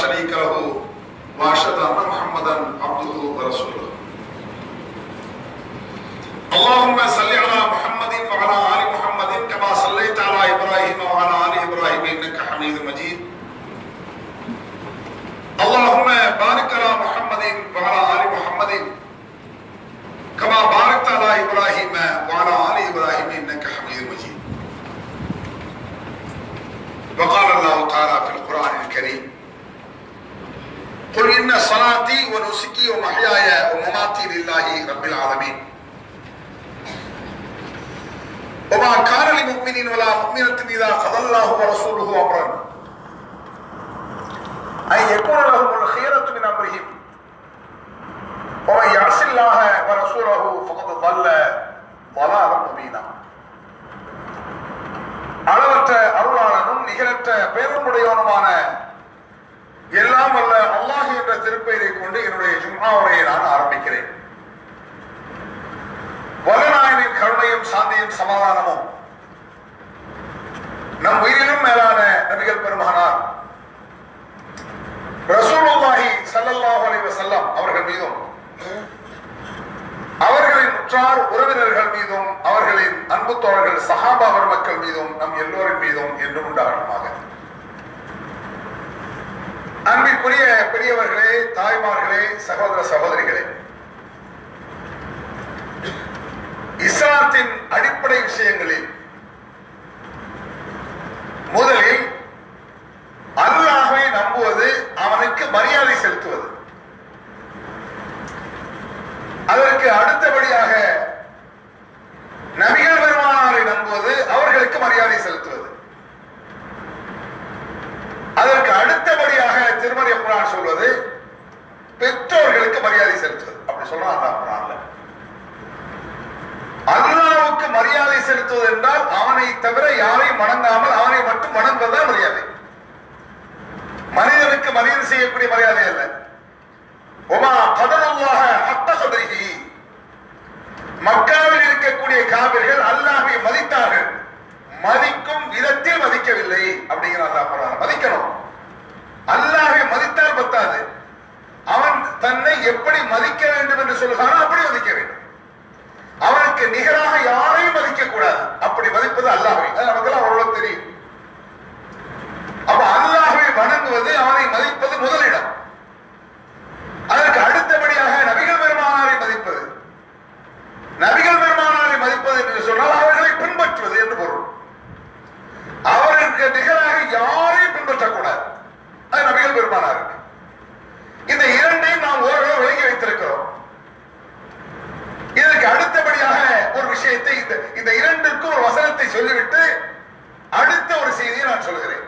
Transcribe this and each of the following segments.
شريك له واشهد ان محمدا عبده ورسوله اللهم صل على محمد وعلى ال محمد كما صليت على ابراهيم وعلى ال ابراهيم انك حميد مجيد اللهم بارك على محمد وعلى ال محمد كما باركت على ابراهيم وعلى ال ابراهيم انك حميد مجيد وقال الله تعالى في القران الكريم قل ان صلاتي ونسكي ومحياي ومماتي لله رب العالمين وما كان لمؤمن ولا مؤمنة إذا قضى الله ورسوله أمرا أن يكون لهم الخيرة من أمرهم ومن يعص الله ورسوله فقد ضل ضلالا مبينا அளவற்ற அருளாளனும் நிகரற்ற பேரமுடையவனுமான எல்லாம் வல்ல அல்லாஹ் என்ற திருப்பெயரை கொண்டு என்னுடைய ஜும்மா உரையை நான் ஆரம்பிக்கிறேன் வல்லநாயனின் கருணையும் சாந்தியும் சமாதானமும் நம் உயிரிலும் மேலான நபிகள் பெருமானார் ரசூலுல்லாஹி ஸல்லல்லாஹு அலைஹி வஸல்லம் அவர்கள் மீதும் அவர்களின் உற்றார் உறவினர்கள் மீதும் அவர்களின் அன்பு தோழர்கள் சஹாபா மக்கள் மீதும் நம் எல்லோரின் மீதும் என்றும் உண்டாகணுமாக அன்பிற்குரிய பெரியவர்களே தாய்மார்களே சகோதர சகோதரிகளே இஸ்லாத்தின் அடிப்படை விஷயங்களில் முதலில் அல்லாஹை நம்புவது அவனுக்கு மரியாதை செலுத்துவது அதற்கு அடுத்தபடியாக நபிகள் பெருமானாரை நம்புவது அவர்களுக்கு மரியாதை செலுத்துவது அதற்கு அடுத்தபடியாக திருமறை குரான் சொல்வது பெற்றோர்களுக்கு மரியாதை செலுத்துவது அப்படி சொல்றான் அந்த குரான்ல அல்லாவுக்கு மரியாதை செலுத்துவது என்றால் அவனை தவிர யாரையும் வணங்காமல் அவனை மட்டும் வணங்குவதுதான் மரியாதை மனிதனுக்கு மரியாதை செய்யக்கூடிய மரியாதை அல்ல ஒமா கதருல்லாக அத்த கதரிகி மக்காவில் இருக்கக்கூடிய காவிர்கள் அல்லாஹை மதித்தார்கள் மதிக்கும் விதத்தில் மதிக்கவில்லை அப்படிங்கிற அல்லாஹ் சொல்றாங்க மதிக்கணும் அல்லாஹை மதித்தால் பத்தாது அவன் தன்னை எப்படி மதிக்க வேண்டும் என்று சொல்லுகிறானோ அப்படி மதிக்க வேண்டும் அவனுக்கு நிகராக யாரையும் மதிக்க கூடாது அப்படி மதிப்பது அல்லாஹை அது நமக்கெல்லாம் அவ்வளவு தெரியும் அப்ப அல்லாஹை வணங்குவது அவனை மதிப்பது முதலிடம் அதற்கு அடுத்தபடியாக நபிகள் பெருமானாரை மதிப்பது நபிகள் பெருமானாரை மதிப்பது என்று சொன்னால் அவர்களை பின்பற்றுவது என்று பொருள் அவருக்கு நிகராக யாரையும் பின்பற்றக்கூடாது அது நபிகள் பெருமானாருக்கு இந்த இரண்டையும் நாம் ஓரளவு விலகி வைத்திருக்கிறோம் இதற்கு அடுத்தபடியாக ஒரு விஷயத்தை இந்த இந்த இரண்டுக்கும் ஒரு வசனத்தை சொல்லிவிட்டு அடுத்த ஒரு செய்தியை நான் சொல்கிறேன்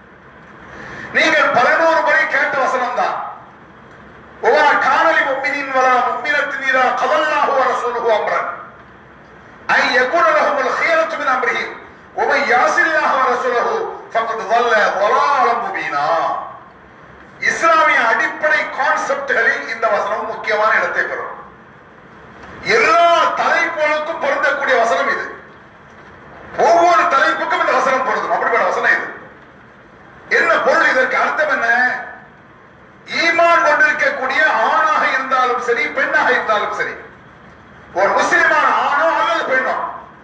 நீங்கள் பலநூறு முறை கேட்ட வசனம் தான் ஒவ்வொரு காணலி மும்மினின் வலா மும்மினத்தின் இதா கதல்லாஹு வரசூலுஹு அம்ரன் ஐ யகுன லஹுமுல் ஹியரத்து மின் அம்ரிஹிம் ومن يعص الله ورسوله فقد ضل ضلالا مبينا இஸ்லாமிய அடிப்படை கான்செப்ட்களில் இந்த வசனம் முக்கியமான இடத்தை பெறும் எல்லா தலைப்புகளுக்கும் பொருந்தக்கூடிய வசனம் இது ஒவ்வொரு தலைப்புக்கும் இந்த வசனம் பொருந்தும் அப்படிப்பட்ட வசனம் இது என்ன பொருள் இதற்கு அர்த்தம் என்ன ஈமான் கொண்டிருக்கக்கூடிய ஆணாக இருந்தாலும் சரி பெண்ணாக இருந்தாலும் சரி ஒரு முஸ்லிமான ஆணோ அல்லது பெண்ணோ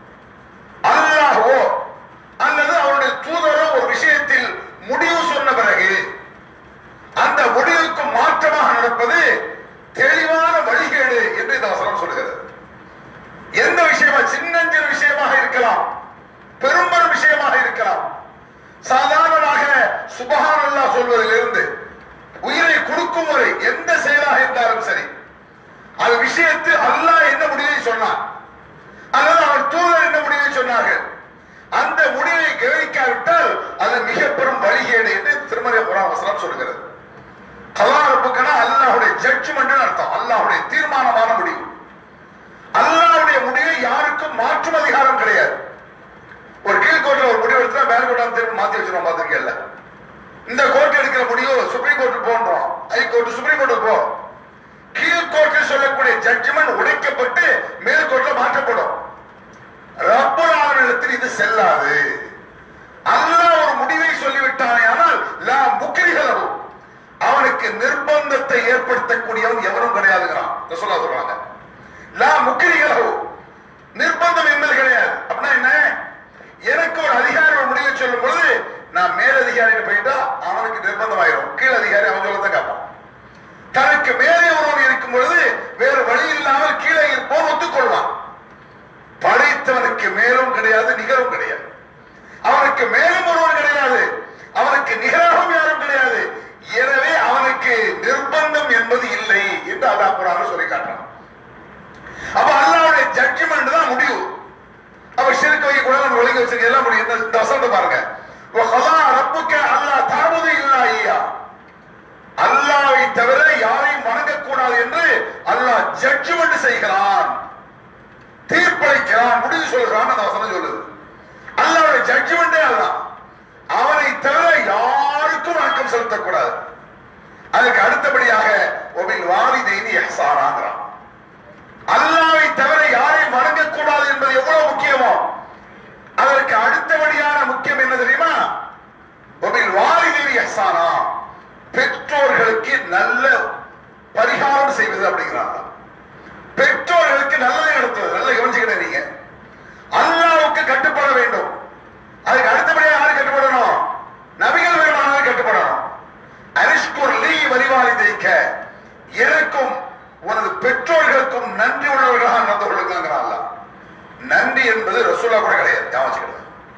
அல்லாஹோ அல்லது அவருடைய தூதரோ ஒரு விஷயத்தில் முடிவு சொன்ன பிறகு அந்த முடிவுக்கு மாற்றமாக நடப்பது தெளிவான வழிகேடு என்று இந்த வசனம் சொல்கிறது எந்த விஷயமா சின்னஞ்சிறு விஷயமாக இருக்கலாம் பெரும்பெரும் விஷயமாக இருக்கலாம் சாதாரணமாக சுபஹான் அல்லாஹ் சொல்வதிலிருந்து உயிரை கொடுக்கும் வரை எந்த செயலாக இருந்தாலும் சரி அது விஷயத்தில் அல்லாஹ் என்ன முடிவை சொன்னார் அல்லது அவர் தூதர் என்ன முடிவை சொன்னார்கள் அந்த முடிவை கவனிக்காவிட்டால் அது மிக பெரும் வழிகேடு என்று திருமலை குரான் வசனம் சொல்கிறது கலாரப்புக்கனா அல்லாஹுடைய ஜட்ஜ்மெண்ட் அர்த்தம் அல்லாஹுடைய தீர்மானமான முடிவு அல்லாஹ்வுடைய முடிவை யாருக்கும் மாற்றும் அதிகாரம் கிடையாது ஒரு கீழ்கோர்ட்ல ஒரு முடிவு எடுத்தா மேல் கோர்ட் திரும்ப மாத்தி வச்சிருவோம் பாத்திருக்கல இந்த கோர்ட் எடுக்கிற முடிவு சுப்ரீம் கோர்ட் போன்றோம் ஹை கோர்ட் சுப்ரீம் கோர்ட் போ கீழ் கோர்ட்டில் சொல்லக்கூடிய ஜட்ஜ்மெண்ட் உடைக்கப்பட்டு மேல் கோர்ட்ல மாற்றப்படும் ரப்பல் ஆலமீனிடத்தில் இது செல்லாது அல்லாஹ் ஒரு முடிவை சொல்லிவிட்டானே ஆனால் லா முக்ரிஹலஹு நிர்பந்தத்தை ஏற்படுத்தக்கூடியவன் எவனும் கிடையாதுங்கிறான் ரசூலா சொல்றாங்க லா முக்கிரிகளோ நிர்பந்தம் என்பது கிடையாது அப்படின்னா என்ன எனக்கு ஒரு அதிகாரி ஒரு முடிவை சொல்லும் பொழுது நான் மேலதிகாரிட்டு போயிட்டா அவனுக்கு நிர்பந்தம் ஆயிரும் கீழ் அதிகாரி அவன் சொல்லத்தான் கேட்பான் தனக்கு மேலே ஒருவன் இருக்கும் பொழுது வேறு வழி இல்லாமல் கீழே இருப்போம் ஒத்துக்கொள்வான் படைத்தவனுக்கு மேலும் கிடையாது நிகரும் கிடையாது அவனுக்கு மேலும் ஒருவன் கிடையாது அவனுக்கு நிகராகவும் யாரும் கிடையாது எனவே அவனுக்கு நிர்பந்தம் என்பது இல்லை என்று அல்லாஹ் குரான் சொல்லி காட்டுறான் அப்ப அல்லாவுடைய ஜட்ஜ்மெண்ட் தான் முடிவு அப்ப ஷிர்க் வைக்க கூட நம்ம ஒழுங்கி வச்சிருக்க எல்லாம் முடியும் இந்த- இந்த வசனத்தை பாருங்க வகலா ரப்புக்க அல்லாஹ் தாபுது இல்லா ஐயா அல்லாவை தவிர யாரையும் வணங்கக்கூடாது என்று அல்லாஹ் ஜட்ஜ்மெண்ட் செய்கிறான் தீர்ப்பளிக்கிறான் முடிவு சொல்கிறான் அந்த வசனம் சொல்லுது அல்லாவுடைய ஜட்ஜ்மெண்டே அல்லாஹ் அவனை தவிர யாருக்கும் வணக்கம் செலுத்தக்கூடாது அதுக்கு அடுத்தபடியாக ஒபில் வாலிதைனி எஹ்சானாங்கிறான் அல்லாவை தவிர யாரையும் வணங்கக்கூடாது என்பது எவ்வளவு முக்கியமோ அதற்கு அடுத்தபடியான முக்கியம் என்ன தெரியுமா ஒபில் வாலிதைனி எஹ்சானா பெற்றோர்களுக்கு நல்ல பரிகாரம் செய்வது அப்படிங்கிறாங்க பெற்றோர்களுக்கு நல்லதை நடத்துவது நல்ல கவனிச்சுக்கிட்டே நீங்க அல்லாவுக்கு கட்டுப்பட வேண்டும் அதுக்கு அடுத்தபடியாக யாரு கட்டுப்படணும் நபிகள் பெருமானார் கட்டுப்படணும் அரிஷ்குர் லீ வரிவாளி தைக்க எனக்கும் உனது பெற்றோர்களுக்கும் நன்றி உள்ளவர்களாக நடந்து கொள்ளுங்கிறான் அல்லாஹ். நன்றி என்பது ரசூலா கூட கிடையாது ஞாபகம் வச்சுக்கணும்.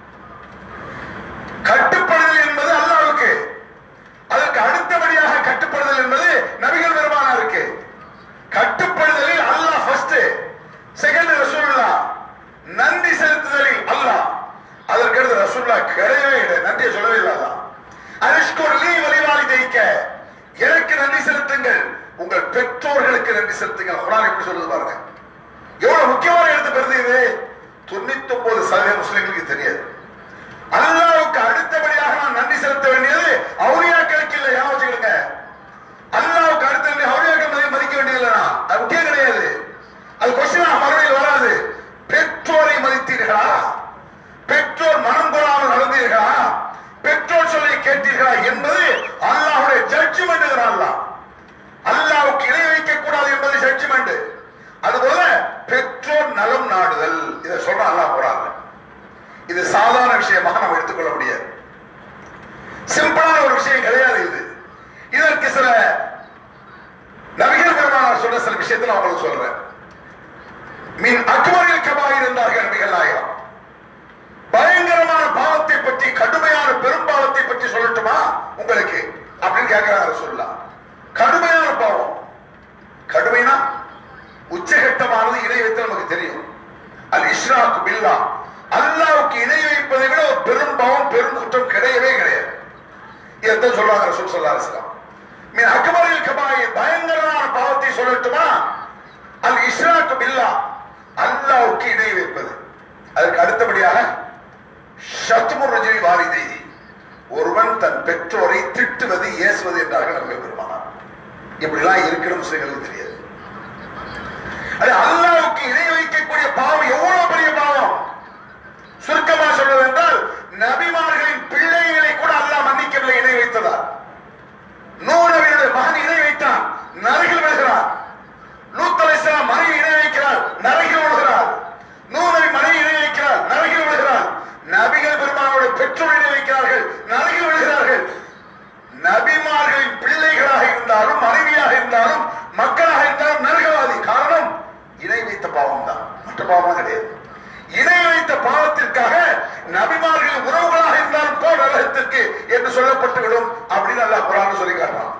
கட்டுப்படுதல் என்பது அல்லாவுக்கு அதற்கு அடுத்தபடியாக கட்டுப்படுதல் என்பது நபிகள் பெருமானாருக்கு கட்டுப்படுதலில் அல்லாஹ் ஃபர்ஸ்ட் செகண்ட் ரசூலுல்லா நன்றி செலுத்துதலில் அல்லாஹ் அதற்கு அடுத்து ரசூலுல்லா கிடையவே கிடையாது நன்றியை சொல்லவே இல்லை அல்லாஹ் அரிஷ்கோர் லீ வழிவாளி தைக்க எனக்கு நன்றி செலுத்துங்கள் உங்கள் பெற்றோர்களுக்கு நன்றி செலுத்துங்கள் குரான் எப்படி சொல்லுது பாருங்க எவ்வளவு முக்கியமான எழுத்து பெறுது இது தொண்ணூத்தி ஒன்பது சதவீத முஸ்லிம்களுக்கு தெரியாது அல்லாவுக்கு அடுத்தபடியாக நான் நன்றி செலுத்த வேண்டியது அவுளியாக்களுக்கு இல்லை ஞாபகம் வச்சுக்கிடுங்க அல்லாவுக்கு அடுத்த அவுளியாக்கள் மதி- மதிக்க வேண்டியது இல்லைனா அது முக்கியம் கிடையாது அது கொஸ்டின் மறுபடியும் வராது பெற்றோரை மதித்தீர்களா பெற்றோர் மனம் கொள்ளாமல் நடந்தீர்களா பெற்றோர் சொல்லை கேட்டீர்களா என்பது அல்லாஹ்வுடைய ஜட்ஜ்மெண்ட் அல்லாஹ் அல்லாவுக்கு இணை வைக்க கூடாது என்பது ஜட்ஜ்மெண்ட் அதுபோல பெற்றோர் நலம் நாடுதல் இதை சொல்றான் அல்லாஹ் போறாங்க இது சாதாரண விஷயமாக நம்ம எடுத்துக்கொள்ள முடியாது சிம்பிளான ஒரு விஷயம் கிடையாது இது இதற்கு சில நபிகள் பெருமானார் சொன்ன சில விஷயத்தை நான் உங்களுக்கு சொல்றேன் மின் அக்பரில் கபாய் இருந்தார்கள் நபிகள் நாயகம் பயங்கரமான பாவத்தை பற்றி கடுமையான பெரும்பாவத்தை பற்றி சொல்லட்டுமா உங்களுக்கு அப்படின்னு கேட்கிறாரு சொல்லலாம் கடுமையான பாவம் கடுமைனா உச்சகட்டமானது இணை வைத்து நமக்கு தெரியும் அல் இஸ்ராக்கு பில்லா அல்லாவுக்கு இணை வைப்பதை விட ஒரு பெரும் பாவம் பெரும் குற்றம் கிடையவே கிடையாது இதைத்தான் சொல்றாங்க ரசூல் ஸல்லல்லாஹு அலைஹி வஸல்லம் மின் அக்பரில் கபாய் பயங்கரமான பாவத்தை சொல்லட்டுமா அல் இஸ்ராக்கு பில்லா அல்லாவுக்கு இணை வைப்பது அதற்கு அடுத்தபடியாக சத்மு ரஜினி வாரிதை ஒருவன் தன் பெற்றோரை திட்டுவது ஏசுவது என்றார்கள் நம்ம பெருமானார் இப்படிலாம் இருக்கிற முஸ்லிம்களுக்கு தெரியாது அது அல்லாவுக்கு இணை வைக்கக்கூடிய பாவம் எவ்வளவு பெரிய பாவம் சுருக்கமா சொல்வது என்றால் நபிமார்களின் பிள்ளைகளை கூட அல்லாஹ் மன்னிக்கவில்லை இணை வைத்ததால் நூறவினுடைய மகன் இணை வைத்தான் நரகில் விழுகிறார் லூத் அலைஹிஸ்ஸலாம் மனைவி இணை வைக்கிறார் நரகில் விழுகிறார் நூறவி மனைவி இணை வைக்கிறார் நரகில் விழுகிறார் நபிகள் பெருமானோட பெற்றோர் இணை வைக்கிறார்கள் நரகில் விழுகிறார்கள் நபிமார்களின் பிள்ளைகளாக இருந்தாலும் மனைவியாக இருந்தாலும் மக்களாக இருந்தாலும் நரகவாதி காரணம் இணை வைத்த பாவம் தான் மற்ற பாவம் கிடையாது இணை வைத்த பாவத்திற்காக நபிமார்களின் உறவுகளாக இருந்தாலும் போ நரகத்திற்கு என்று சொல்லப்பட்டுவிடும் அப்படின்னு அல்லாஹ் குரான் சொல்லி காட்டுறான்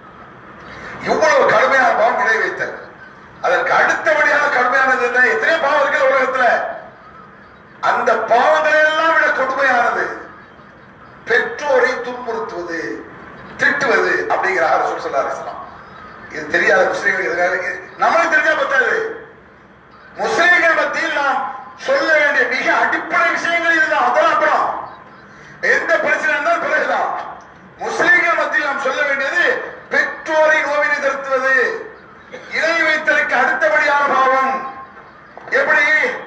இவ்வளவு கடுமையான பாவம் இணை வைத்தல் அதற்கு அடுத்தபடியாக கடுமையானது என்ன எத்தனை பாவம் இருக்கிற உலகத்துல அந்த பாவங்களை எல்லாம் விட கொடுமையானது பெற்றோரை துன்புறுத்துவது திட்டுவது அப்படிங்கிறார் ரசூல் ஸல்லல்லாஹு அலைஹி வஸல்லம் இது தெரியாத முஸ்லீம்கள் எதுக்காக இது நம்மளுக்கு தெரிஞ்சா பத்தாது முஸ்லீம்கள் மத்தியில் நாம் சொல்ல வேண்டிய மிக அடிப்படை விஷயங்கள் இதுதான் அதெல்லாம் அப்புறம் எந்த பிரச்சனை இருந்தாலும் பிறகுதான் முஸ்லீம்கள் மத்தியில் நாம் சொல்ல வேண்டியது பெற்றோரை நோவினை திருத்துவது இணை வைத்தலுக்கு அடுத்தபடியான பாவம் எப்படி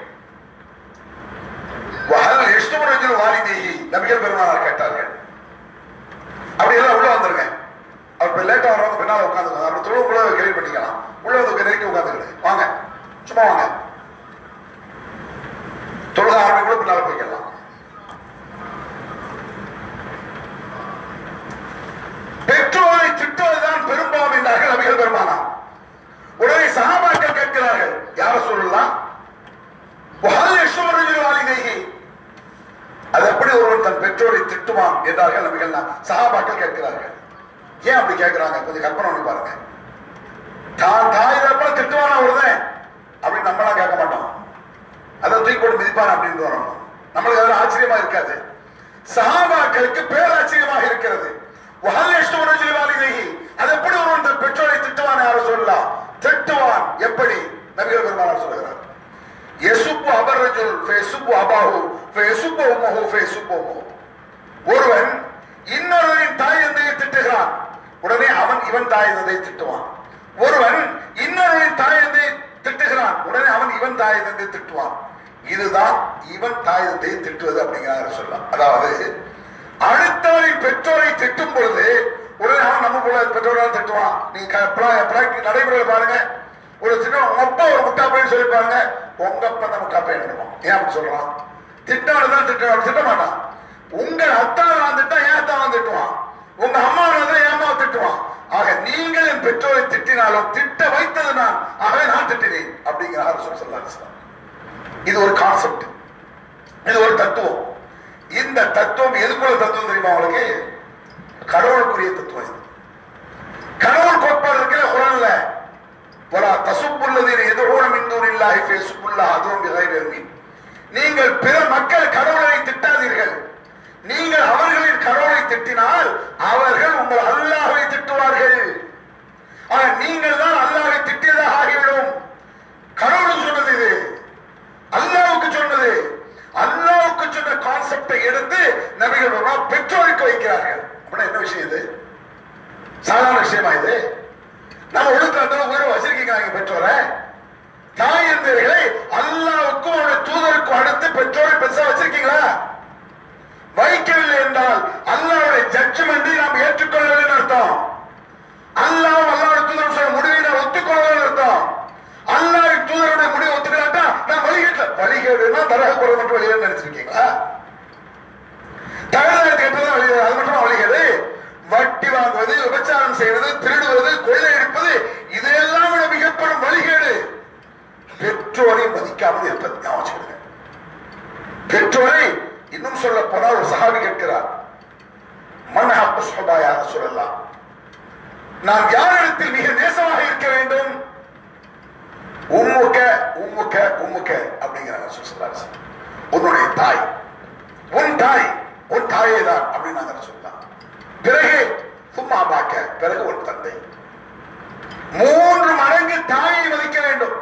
வஹல் இஷ்டமுரஜுல் வாலிதேஹி நபிகள் பெருமானார் கேட்டார்கள் அப்படி எல்லாம் உள்ள வந்துருங்க அவர் அப்படி லேட்டா வரவங்க பின்னால உட்காந்துக்கலாம் அப்படி தொழுவுக்குள்ள கேள்வி பண்ணிக்கலாம் உள்ள வந்து நெருக்கி உட்காந்துக்கிடு வாங்க சும்மா வாங்க தொழுக ஆரம்பிக்குள்ள பின்னால போய்க்கலாம் பெற்றோரை திட்டுவதுதான் பெரும்பாலும் என்றார்கள் நபிகள் பெருமானா உடனே சகாபாக்கள் கேட்கிறார்கள் யார சொல்லலாம் அது எப்படி ஒருவன் தன் பெற்றோரை திட்டுவான் என்றார்கள் நபிகள் சகாபாக்கள் கேட்கிறார்கள் ஏன் அப்படி கேட்கிறாங்க கொஞ்சம் கற்பனை பண்ணி பாருங்க தான் தாய் தரப்ப திட்டுவானா ஒருதன் அப்படின்னு நம்மளாம் கேட்க மாட்டோம் அதை தூக்கி போட்டு மிதிப்பான் அப்படின்னு வரணும் நம்மளுக்கு அதில் ஆச்சரியமா இருக்காது சகாபாக்களுக்கு பேராச்சரியமாக இருக்கிறது அது எப்படி ஒருவன் தன் பெற்றோரை திட்டுவான் யாரும் சொல்லலாம் திட்டுவான் எப்படி நபிகள் பெருமானார் சொல்லுகிறார் எசுப்பு அபரஜுல் ஃபேசுப்பு அபாஹு ஃபேசுப்பு உம்மஹு ஃபேசுப்பு உம்மஹு ஒருவன் இன்னொருவரின் தாய் தந்தையை திட்டுகிறான் உடனே அவன் இவன் தாய் தந்தையை திட்டுவான் ஒருவன் இன்னொருவரின் தாய் தந்தையை திட்டுகிறான் உடனே அவன் இவன் தாய் தந்தையை திட்டுவான் இதுதான் இவன் தாய் தந்தையை திட்டுவது அப்படிங்கிறாங்க சொல்லலாம் அதாவது அடுத்தவரின் பெற்றோரை திட்டும் பொழுது உடனே அவன் நம்ம போல பெற்றோரால் திட்டுவான் நீங்க நடைமுறையில் பாருங்க ஒரு சின்ன உங்க அப்பா ஒரு முட்டா பையன் சொல்லிப்பாங்க உங்க அப்பா தான் முட்டா பையன் ஏன் அப்படி சொல்றான் திட்டானு தான் திட்டம் திட்ட மாட்டான் உங்க அத்தான் நான் திட்டா ஏன் அத்தான் திட்டுவான் உங்க அம்மா தான் ஏன் அம்மா திட்டுவான் ஆக நீங்கள் என் பெற்றோரை திட்டினாலும் திட்ட வைத்தது நான் ஆகவே நான் திட்டினேன் அப்படிங்கிறார் சொல்லி சொல்லாரு இது ஒரு கான்செப்ட் இது ஒரு தத்துவம் இந்த தத்துவம் எதுக்குள்ள தத்துவம் தெரியுமா உங்களுக்கு கடவுளுக்குரிய தத்துவம் இது கடவுள் கோட்பாடு இருக்கிற குரல்ல வலா தசுப்புள்ளதின் எதிரோன மின்தூர் இல்லாஹி ஃபேசுப்புல்லா அதுவும் பிகைர் நீங்கள் பிற மக்கள் கடவுளை திட்டாதீர்கள் நீங்கள் அவர்களின் கடவுளை திட்டினால் அவர்கள் உங்கள் அல்லாஹ்வை திட்டுவார்கள் ஆனா நீங்கள் தான் அல்லாஹ்வை திட்டியதாக ஆகிவிடும் கடவுளுக்கு சொன்னது இது அல்லாஹ்வுக்கு சொன்னது அல்லாஹ்வுக்கு சொன்ன கான்செப்டை எடுத்து நபிகள் பெருமாள் பெற்றோருக்கு வைக்கிறார்கள் அப்படின்னா என்ன விஷயம் இது சாதாரண விஷயமா இது நம்ம ஒழுக்க அந்த உயிரை வச்சிருக்கீங்க நீங்க பெற்றோரை தாய் என்பவர்களை அல்லாவுக்கும் அவருடைய தூதருக்கும் அடுத்து பெற்றோரை பெருசா வச்சிருக்கீங்களா வைக்கவில்லை என்றால் அல்லாவுடைய ஜட்ஜ்மெண்ட் நாம் ஏற்றுக்கொள்ளவில்லை அர்த்தம் அல்லாஹ் அல்லாவுடைய தூதர் சொல்ல முடிவை நான் ஒத்துக்கொள்ளவில்லை அர்த்தம் அல்லாஹ் தூதருடைய முடிவை ஒத்துக்கலாட்டா நான் வழிகேட்ல வழிகேடுனா தரக குறை மட்டும் வழிகேடு நினைச்சிருக்கீங்களா தகவல் கேட்டதான் வழிகேடு அது மட்டும் வழிகேடு வட்டி வாங்குவது விபச்சாரம் செய்வது திருடுவது கொள்ளை எடுப்பது இதையெல்லாம் விட மிகப்பெரும் வழிகேடு பெற்றோரை மதிக்காமல் இருப்பது ஞாபகம் வச்சுக்கோங்க. பெற்றோரை இன்னும் சொல்ல போனால் ஒரு சகாபி கேட்கிறார் மனஹா புஷ்பா யார சொல்லலாம் நான் யாரிடத்தில் மிக நேசமாக இருக்க வேண்டும் உம்முக்க உம்முக்க உம்முக்க அப்படிங்கிறாங்க சொல்றாரு உன்னுடைய தாய் உன் தாய் உன் தாயே தான் அப்படின்னு நாங்க சொல்லலாம் பிறகு சும்மா பார்க்க பிறகு உன் தந்தை மூன்று மடங்கு தாயை மதிக்க வேண்டும்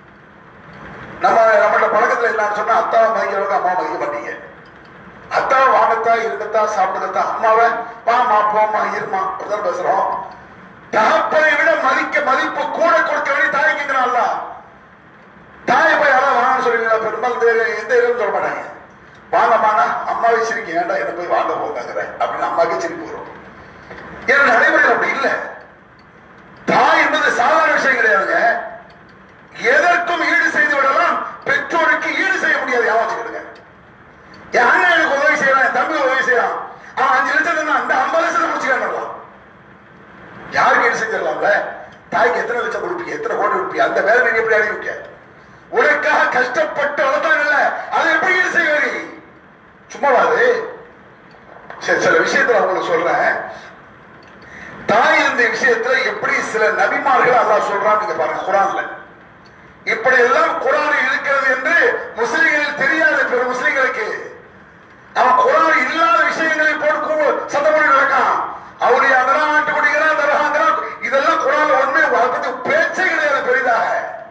நம்ம நம்மளோட பழக்கத்துல என்னன்னு சொன்னா அத்தாவை மதிக்கிறவங்க அம்மா மதிக்க மாட்டீங்க அத்தாவை வாங்கத்தா இருக்கத்தா சாப்பிடுறதா அம்மாவை வாமா போமா இருமா அப்படிதான் பேசுறோம் தகப்பனை விட மதிக்க மதிப்பு கூட கொடுக்க வேண்டிய தாய்க்குங்கிறான்ல தாயை போய் யாராவது வாங்கன்னு சொல்லுவீங்களா பெரும்பாலும் வேற எந்த இதுன்னு சொல்ல மாட்டாங்க வாங்கம்மாண்ணா அம்மாவை சிரிக்க ஏன்டா என்ன போய் வாங்க போங்காங்கிற அப்படின்னு அம்மாவுக்கு சிரிப்பு வரும் ஏன்னா நடைமுறையில் அப்படி இல்லை தாய் என்பது சாதாரண விஷயம் கிடையாதுங்க எதற்கும் ஈடு செய்து விடலாம் பெற்றோருக்கு ஈடு செய்ய முடியாது யாவாச்சுக்கிடுங்க என் அண்ணன் எனக்கு உதவி செய்யறான் என் தம்பி உதவி செய்யறான் அவன் அஞ்சு லட்சம் தந்தா அந்த ஐம்பது லட்சத்தை முடிச்சுக்கலாம் யாருக்கு ஈடு செஞ்சிடலாம்ல தாய்க்கு எத்தனை லட்சம் கொடுப்பீங்க எத்தனை கோடி கொடுப்பீங்க அந்த வேலை நீங்க எப்படி அடைவிக்க உனக்காக கஷ்டப்பட்டு வளர்த்தாங்கல்ல அதை எப்படி ஈடு செய்வது சும்மாவா அது சரி சில விஷயத்துல உங்களுக்கு சொல்றேன் தாய் இந்த விஷயத்துல எப்படி சில நபிமார்கள் அல்லாஹ் சொல்றான் நீங்க பாருங்க குரான்ல இப்படி எல்லாம் குரான் இருக்கிறது என்று முஸ்லிம்களில் தெரியாது பிற முஸ்லிம்களுக்கு அவன் குரான் இல்லாத விஷயங்களை போட்டு சத்தம் பண்ணி நடக்கான் அவருடைய அதெல்லாம் ஆட்டு குடிக்கிறான் தரகாங்கிறான் இதெல்லாம் குரான் உண்மை அதை பத்தி பேச்சே கிடையாது பெரிதாக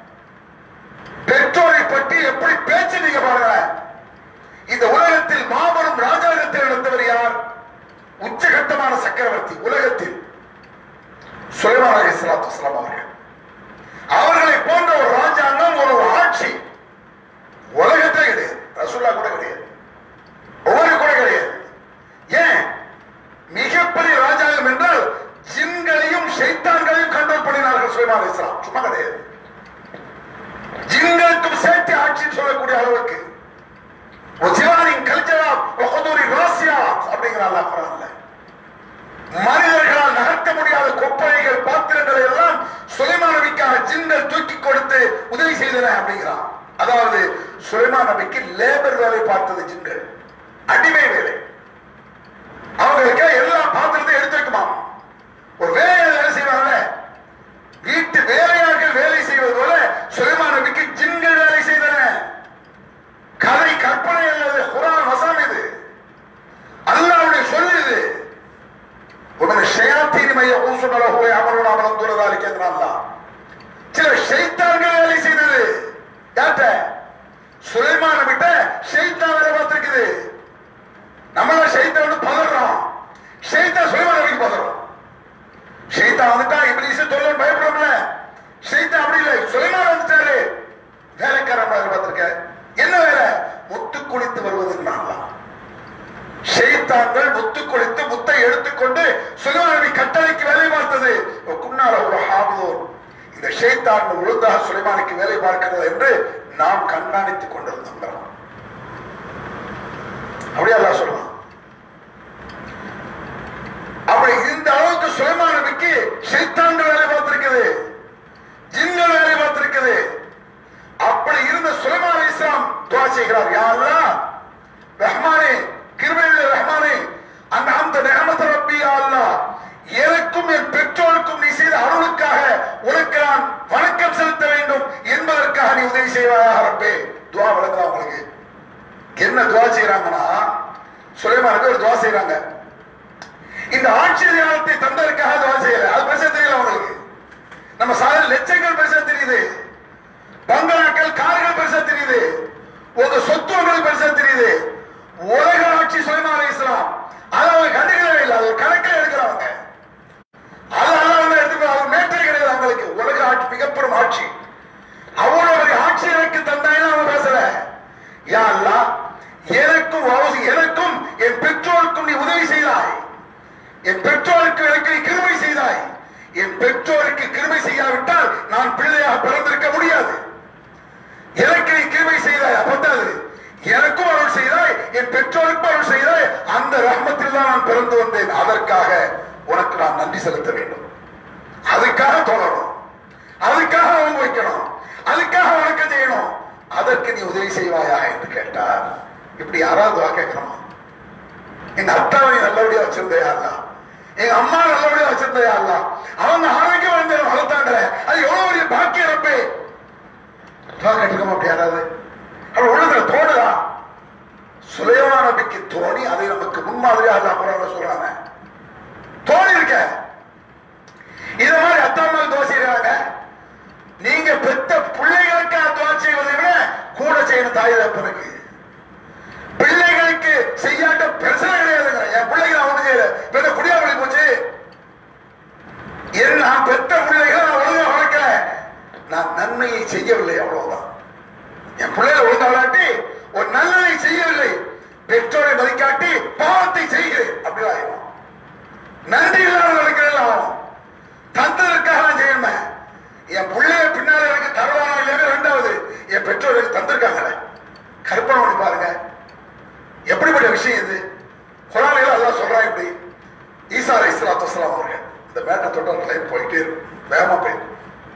பெற்றோரை பற்றி எப்படி பேச்சு நீங்க பாருங்க இந்த உலகத்தில் மாபெரும் ராஜாங்கத்தை நடந்தவர் யார் உச்சகட்டமான சக்கரவர்த்தி உலகத்தில் சுலைமான் அலி சலாத்து வஸ்லாம் அவர்கள் அவர்களை போன்ற ஒரு ராஜாங்கம் ஒரு ஆட்சி உலகத்திலே கிடையாது ரசூல்லா கூட கிடையாது ஒவ்வொரு கூட கிடையாது ஏன் மிகப்பெரிய ராஜாங்கம் என்றால் ஜின்களையும் ஷைத்தான்களையும் கண்ட்ரோல் பண்ணினார்கள் சுலைமான் அலைஹிஸ்ஸலாம் சும்மா கிடையாது ஜின்களுக்கும் சேர்த்து ஆட்சின்னு சொல்லக்கூடிய அளவுக்கு ஜிவானின் கல்ச்சரா ஒகதூரி ராசியாத் அப்படிங்கிற அல்லாஹ் குரான்ல மனிதர்களால் நகர்த்த முடியாத கொப்பரைகள் பாத்திரங்களை எல்லாம் சுலைமான் நபிக்காக ஜின்கள் தூக்கி கொடுத்து உதவி செய்தன அப்படிங்கிறான் அதாவது சுலைமான் நபிக்கு லேபர் வேலை பார்த்தது ஜின்கள் அடிமை வேலை அவங்களுக்கு எல்லா பாத்திரத்தையும் எடுத்து வைக்குமா ஒரு வேலை வேலை செய்வாங்க வீட்டு வேலையாட்கள் வேலை செய்வது போல சுலைமான் நபிக்கு ஜின்கள் வேலை செய்தன கதை கற்பனை அல்லது குரான் வசனம் இது அல்லாவுடைய சொல்லு இது ومن الشياطين من يغوصون له ويعملون عملا دون ذلك ان الله சில ஷைத்தான்கள் வேலை செய்தது யார்கிட்ட சுலைமான விட்ட ஷைத்தான் வேலை பார்த்திருக்குது நம்மள ஷைத்தான் பதறோம் ஷைத்தான் சுலைமான நபிக்கு பதறோம் ஷைத்தான் வந்துட்டா இப்ளீஸ் தொல்லை பயப்படும்ல ஷைத்தான் அப்படி இல்லை சுலைமான் வந்துட்டாரு வேலைக்காரன் வேலை பார்த்திருக்க என்ன வேலை முத்து குளித்து வருவதுன்னு ஷைத்தான்கள் முத்து குளித்து முத்தை எடுத்துக்கொண்டு சுலைமானபி கட்டளைக்கு வேலை பார்த்தது குன்னால ஒரு ஹாபுதோர் இந்த ஷைத்தான்கள் ஒழுங்காக சுலைமானுக்கு வேலை பார்க்கிறது என்று நாம் கண்காணித்துக் கொண்டிருந்தோம் அப்படியே அல்லாஹ் சொல்லலாம் அப்படி இந்த அளவுக்கு சுலைமான் நபிக்கு ஷைத்தான்கள் வேலை பார்த்திருக்குது ஜின்கள் வேலை பார்த்திருக்குது அப்படி இருந்த சுலைமான் அலைஹிஸ்ஸலாம் துவா செய்கிறார் யா அல்லாஹ் ரஹ்மானே கிருபையுள்ள ரஹ்மானே அந்த அந்த நியமத்த ரப்பி யா அல்லாஹ் எனக்கும் என் பெற்றோருக்கும் நீ செய்த அருளுக்காக உனக்கு நான் வணக்கம் செலுத்த வேண்டும் என்பதற்காக நீ உதவி செய்வாயாக ரப்பே துவா வழங்குறா உங்களுக்கு என்ன துவா செய்யறாங்கன்னா சுலைமானுக்கு ஒரு துவா செய்யறாங்க இந்த ஆட்சி அதிகாரத்தை தந்ததற்காக துவா செய்யல அது பெருசா தெரியல அவங்களுக்கு நம்ம சாதாரண லட்சங்கள் பெருசா தெரியுது பங்களாக்கள் கார்கள் பெருசா தெரியுது உங்க சொத்துவங்கள் பெருசா தெரியுது உலக ஆட்சி சுலைமான் அலைஹிஸ்ஸலாம் அதை அவங்க கண்டுக்கவே இல்லை அது ஒரு கணக்கில் எடுக்கிறவங்க அது அல்லாஹ் எடுத்துக்கோ அது மேட்டர் கிடையாது அவங்களுக்கு உலக ஆட்சி மிகப்பெரும் ஆட்சி அவ்வளவு பெரிய ஆட்சி எனக்கு தந்தாயின்னு அவங்க பேசல யா அல்லாஹ் எனக்கும் அவசி- எனக்கும் என் பெற்றோருக்கும் நீ உதவி செய்தாய் என் பெற்றோருக்கு எனக்கு நீ கிருபை செய்தாய் என் பெற்றோருக்கு கிருபை செய்யாவிட்டால் நான் பிள்ளையாக பிறந்திருக்க முடியாது எனக்கு நீ கிருபை செய்தாய் அப்பத்தாது எனக்கும் அருள் செய்தாய் என் பெற்றோருக்கும் அருள் செய்தாய் அந்த ரஹ்மத்தில் தான் நான் பிறந்து வந்தேன் அதற்காக உனக்கு நான் நன்றி செலுத்த வேண்டும் அதுக்காக தொழணும் அதுக்காக அவங்க வைக்கணும் அதுக்காக வணக்கம் செய்யணும் அதற்கு நீ உதவி செய்வாயா என்று கேட்டார் இப்படி யாராவது வா கேட்கணுமா எங்க அத்தாவை நீ நல்லபடியா வச்சிருந்தையா அல்ல எங்க அம்மா நல்லபடியா வச்சிருந்தையா அல்ல அவங்க ஆரோக்கியம் வந்து வளர்த்தாங்களே அது எவ்வளவு பெரிய பாக்கியம் ரப்பே துவா கேட்டுக்கோமா அப்படி யாராவது அவள் உள்ளதுல தோணுதா சுலைமான நபிக்கு தோணி அதை நமக்கு முன்மாதிரியா அல்லா குரான்ல சொல்றாங்க தோணி இருக்க இத மாதிரி அத்தா அம்மா துவா செய்யறாங்க நீங்க பெத்த பிள்ளைகளுக்கு துவா செய்வதை விட கூட செய்யணும் தாய் தப்பனுக்கு பிள்ளைகளுக்கு செய்யாட்ட பிரச்சனை கிடையாதுங்க என் பிள்ளைகள் அவங்க செய்யல பெத்த குடியா போய் போச்சு என் நான் பெத்த பிள்ளைகளை நான் ஒழுங்கா வளர்க்கல நான் நன்மையை செய்யவில்லை அவ்வளவுதான் என் பிள்ளைகளை ஒழுங்கா வளர்த்தி ஒரு நல்லதை செய்யவில்லை பெற்றோரை மதிக்காட்டி பாவத்தை செய்கிறேன் அப்படிதான் ஆயிடும் நன்றி இல்லாத நடக்கிறேன் ஆகும் தந்ததற்காக நான் செய்யணுமே என் பிள்ளைய பின்னால எனக்கு தருவானா இல்லையா ரெண்டாவது என் பெற்றோர் எனக்கு தந்திருக்காங்களே கற்பனை பண்ணி பாருங்க எப்படிப்பட்ட விஷயம் இது குரானில அல்லாஹ் சொல்றான் இப்படி ஈசா அலை இஸ்லாத்து வஸ்லாம் அவர்கள் இந்த மேட்டை தொடர் லைன் போயிட்டே இருக்கும் வேகமா போயிடும்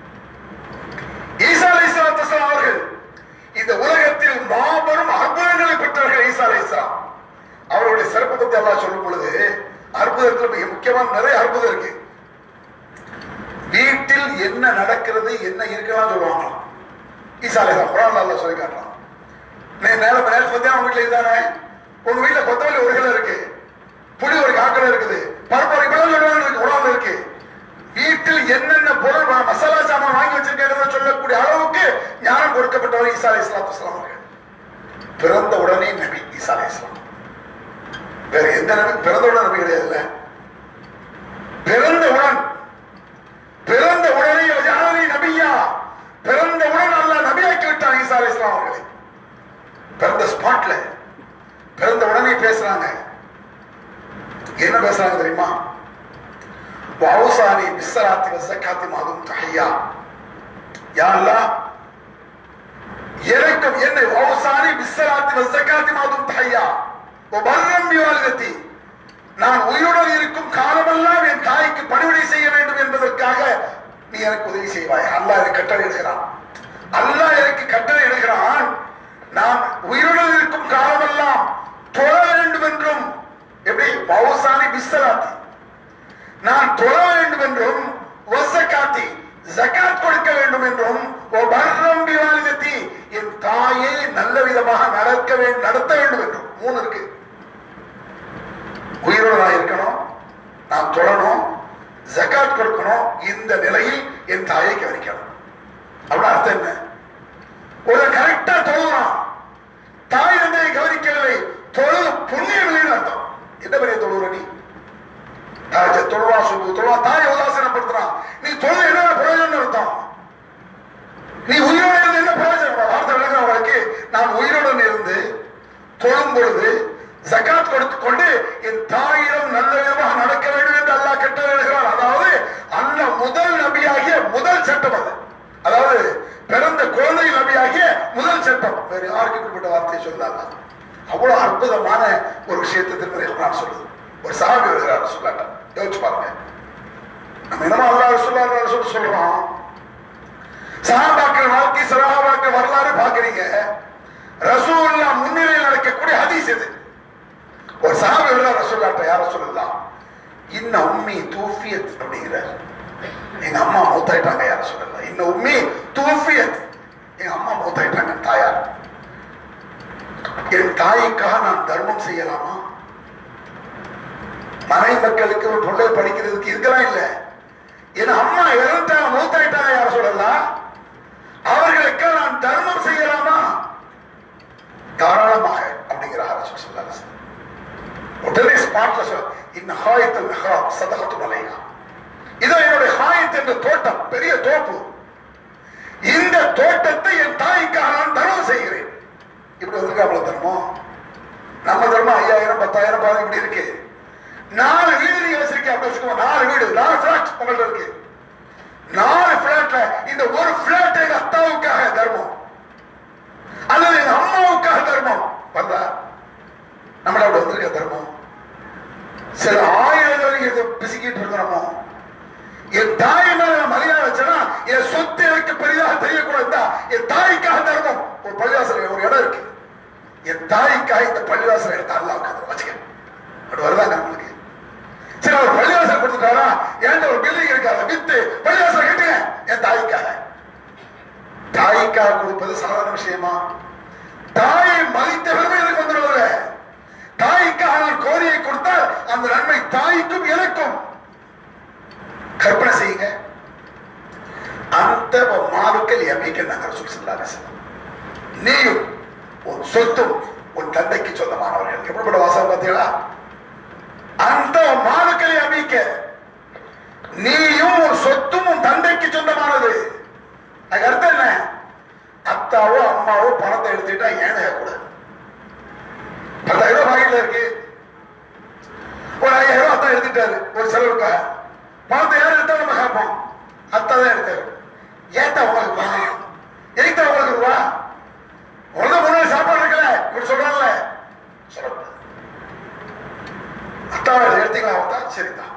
ஈசா அலை இஸ்லாத்து வஸ்லாம் அவர்கள் இந்த உலகத்தில் மாபெரும் அற்புதங்களை பெற்றவர்கள் ஈசா அலை இஸ்லாம் அவருடைய சிறப்பு பத்தி அல்லாஹ் சொல்லும் பொழுது அற்புதத்தில் மிக முக்கியமான நிறைய அற்புதம் இருக்கு வீட்டில் என்ன நடக்கிறது என்ன இருக்கலாம் சொல்லுவாங்க ஈசா அலை இஸ்லாம் குரான் அல்லாஹ் சொல்லி காட்டுறான் நீ நேரம் நேரம் பத்தி அவங்க வீட்டுல இதுதானே உங்க வீட்டுல கொத்தமல்லி ஒரு கிலோ இருக்கு புளி ஒரு காக்கிலோ இருக்குது பருப்பு ஒரு கிலோ சொல்லுவாங்க இருக்கு உணவு இருக்கு வீட்டில் என்னென்ன பொருள் வா- மசாலா சாமான் வாங்கி வச்சிருக்கிறத சொல்லக்கூடிய அளவுக்கு ஞானம் கொடுக்கப்பட்டவர் ஈசா அலை இஸ்லாத்து வஸ்லாம் அவர்கள் பிறந்த உடனே நபி ஈசா அலை இஸ்லாம் வேற எந்த நபி பிறந்த உடனே நபி கிடையாதுல்ல பிறந்தவுடன் பிறந்த உடனே ஜானவி நபியா பிறந்தவுடன் அல்லாஹ் நபியாக்கி விட்டான் ஈசா அலை இஸ்லாம் அவர்களை பிறந்த ஸ்பாட்ல பிறந்த உடனே பேசுறாங்க என்ன பேசுறாங்க தெரியுமா வௌசானி பிஸ்ஸலாத்தி வஸக்காத்தி மாதும் தஹியா யா அல்லாஹ் எனக்கும் என்னை வௌசானி பிஸ்ஸலாத்தி வஸக்காத்தி மாதும் தஹியா வபர்ரம் பிவாலிதத்தி நான் உயிருடன் இருக்கும் காலமெல்லாம் என் தாய்க்கு பணிவிடை செய்ய வேண்டும் என்பதற்காக நீ எனக்கு உதவி செய்வாய் அல்லாஹ் எனக்கு கட்டளை இடுகிறான் அல்லாஹ் எனக்கு கட்டளை இடுகிறான் நான் உயிருடன் இருக்கும் காலமெல்லாம் தொழ வேண்டும் என்றும் எப்படி பௌசானி பிஸ்ஸலாத்தி நான் தொழ வேண்டும் என்றும் வசக்காத்தி ஜகாத் கொடுக்க வேண்டும் என்றும் வர்ரம் பிவாலிதத்தி என் தாயை நல்ல விதமாக நடக்க வேண்டும் நடத்த வேண்டும் என்றும் மூணு இருக்கு உயிரோடு நான் இருக்கணும் நான் தொழணும் ஜகாத் கொடுக்கணும் இந்த நிலையில் என் தாயை கவனிக்கணும் அப்படின்னு அர்த்தம் என்ன ஒரு கரெக்டா தொழுறான் தாய் தந்தையை கவனிக்கவில்லை தொழுது புண்ணியம் இல்லைன்னு அர்த்தம் என்ன பெரிய தொழுற நீ தாஜ தொழுவா சுபு தொழுவா தாயை உதாசனப்படுத்துறான் நீ தொழுது என்ன பிரயோஜனம் அர்த்தம் நீ உயிரோடு இருந்து என்ன பிரயோஜனம் வார்த்தை விளங்குறவங்களுக்கு நான் உயிருடன் இருந்து தொழும் பொழுது ஜகாத் கொடுத்து கொண்டு என் தாயிடம் நல்ல விதமாக நடக்க வேண்டும் என்று அல்லாஹ் கட்டளையிடுகிறார் அதாவது அல்லாஹ் முதல் நபியாகிய முதல் சட்டம் அது அதாவது பிறந்த குழந்தை நபியாகிய முதல் சட்டம் வேற யாருக்கு இப்படிப்பட்ட வார்த்தையை சொல்லாமா அவ்வளவு அற்புதமான ஒரு விஷயத்தை திருமறை நான் சொல்லுது ஒரு சாமி வருகிறார் சொல்லாட்ட யோசிச்சு பாருங்க நம்ம என்னமோ அல்லாஹ் சொல்லாரு சொல்லி சொல்றோம் சஹாபாக்கள் வாழ்க்கை சஹாபாக்கள் வரலாறு பாக்குறீங்க ரசூல்லா முன்னிலையில் நடக்கக்கூடிய ஹதீஸ் இது ஒரு சஹாபி வருகிறார் ரசூல்லாட்ட யார சொல்லலாம் இன்ன உம்மி தூஃபியத் அப்படிங்கிறார் எங்க அம்மா மூத்தாயிட்டாங்க யார சொல்லலாம் இன்ன உம்மி தூஃபியத் எங்க அம்மா மூத்தாயிட்டாங்க தாயார் என் தாய்க்காக நான் தர்மம் செய்யலாமா மனை மக்களுக்கு ஒரு பிள்ளை படிக்கிறதுக்கு இருக்கலாம் இல்ல என் அம்மா இறந்துட்டாங்க மூத்தாயிட்டாங்க யார சொல்லலாம் அவர்களுக்கு நான் தர்மம் செய்யலாமா தாராளமாக அப்படிங்கிற அரசு சொல்லாரு உடனே ஸ்பாட்ல சொல் இந்த ஹாயத்தில் மெஹராப் சதகத்து மலையா இதோ என்னுடைய ஹாயத் என்ற தோட்டம் பெரிய தோப்பு இந்த தோட்டத்தை என் தாய்க்காக நான் தர்மம் செய்கிறேன் இப்படி வந்திருக்கா அவ்வளவு தர்மம் நம்ம தர்மம் ஐயாயிரம் பத்தாயிரம் பாருங்க இப்படி இருக்கு நாலு வீடு நீங்க வச்சிருக்கீங்க அப்படி வச்சுக்கோங்க நாலு வீடு நாலு பிளாட் உங்கள்ட்ட இருக்கு நாலு பிளாட்ல இந்த ஒரு பிளாட் எங்க அத்தாவுக்காக தர்மம் அல்லது எங்க அம்மாவுக்காக தர்மம் வந்தா நம்மள அப்படி வந்திருக்க தர்மம் சில ஆயிரம் இதை பிசுக்கிட்டு இருக்கிறோமோ என் தாய் மேல நான் மரியாதை வச்சேன்னா என் சொத்து எனக்கு பெரிதாக தெரியக்கூடாது என் தாய்க்காக தர்மம் ஒரு பள்ளிவாசல் ஒரு இடம் இருக்கு என் தாய்க்காக இந்த பள்ளிவாசல் எடுத்து அல்லா உட்காந்து வச்சுக்க அப்படி வருதாங்க நம்மளுக்கு சரி அவர் பள்ளிவாசல் கொடுத்துட்டாரா ஏன்டா ஒரு பில்டிங் இருக்காத வித்து பள்ளிவாசல் கட்டுங்க என் தாய்க்காக தாய்க்காக கொடுப்பது சாதாரண விஷயமா தாயை மதித்த பெருமை எனக்கு வந்துடுவதில்ல தாய்க்காக நான் கோரியை கொடுத்தால் அந்த நன்மை தாய்க்கும் எனக்கும் கற்பனை செய்யுங்க அந்த மாலுக்கள் எமைக்க நாங்கள் சொல்லாத நீயும் உன் சொத்தும் உன் தந்தைக்கு சொந்தமானவர்கள் எப்படிப்பட்ட வாசகம் பார்த்தீங்களா அந்த மாலுக்களை அமைக்க நீயும் உன் சொத்தும் உன் தந்தைக்கு சொந்தமானது அதுக்கு அர்த்தம் என்ன அத்தாவோ அம்மாவோ பணத்தை எடுத்துட்டா ஏழைய கூடாது பத்தாயிரம் ரூபாய் பாக்கெட்ல இருக்கு ஒரு ஐயாயிரம் ரூபாய் அத்தா எடுத்துட்டாரு ஒரு செலவுக்காக பணத்தை யார் எடுத்தா நம்ம கேட்போம் அத்தா தான் எடுத்தாரு ஏத்தா உனக்கு பணம் எதுக்கு உங்களுக்கு ரூபா உனக்கு முன்னாடி சாப்பாடு இருக்கல இப்படி சொல்றாங்கல்ல சொல்லக்கூடாது அத்தாவை எடுத்தீங்களா அவத்தா சரிதான்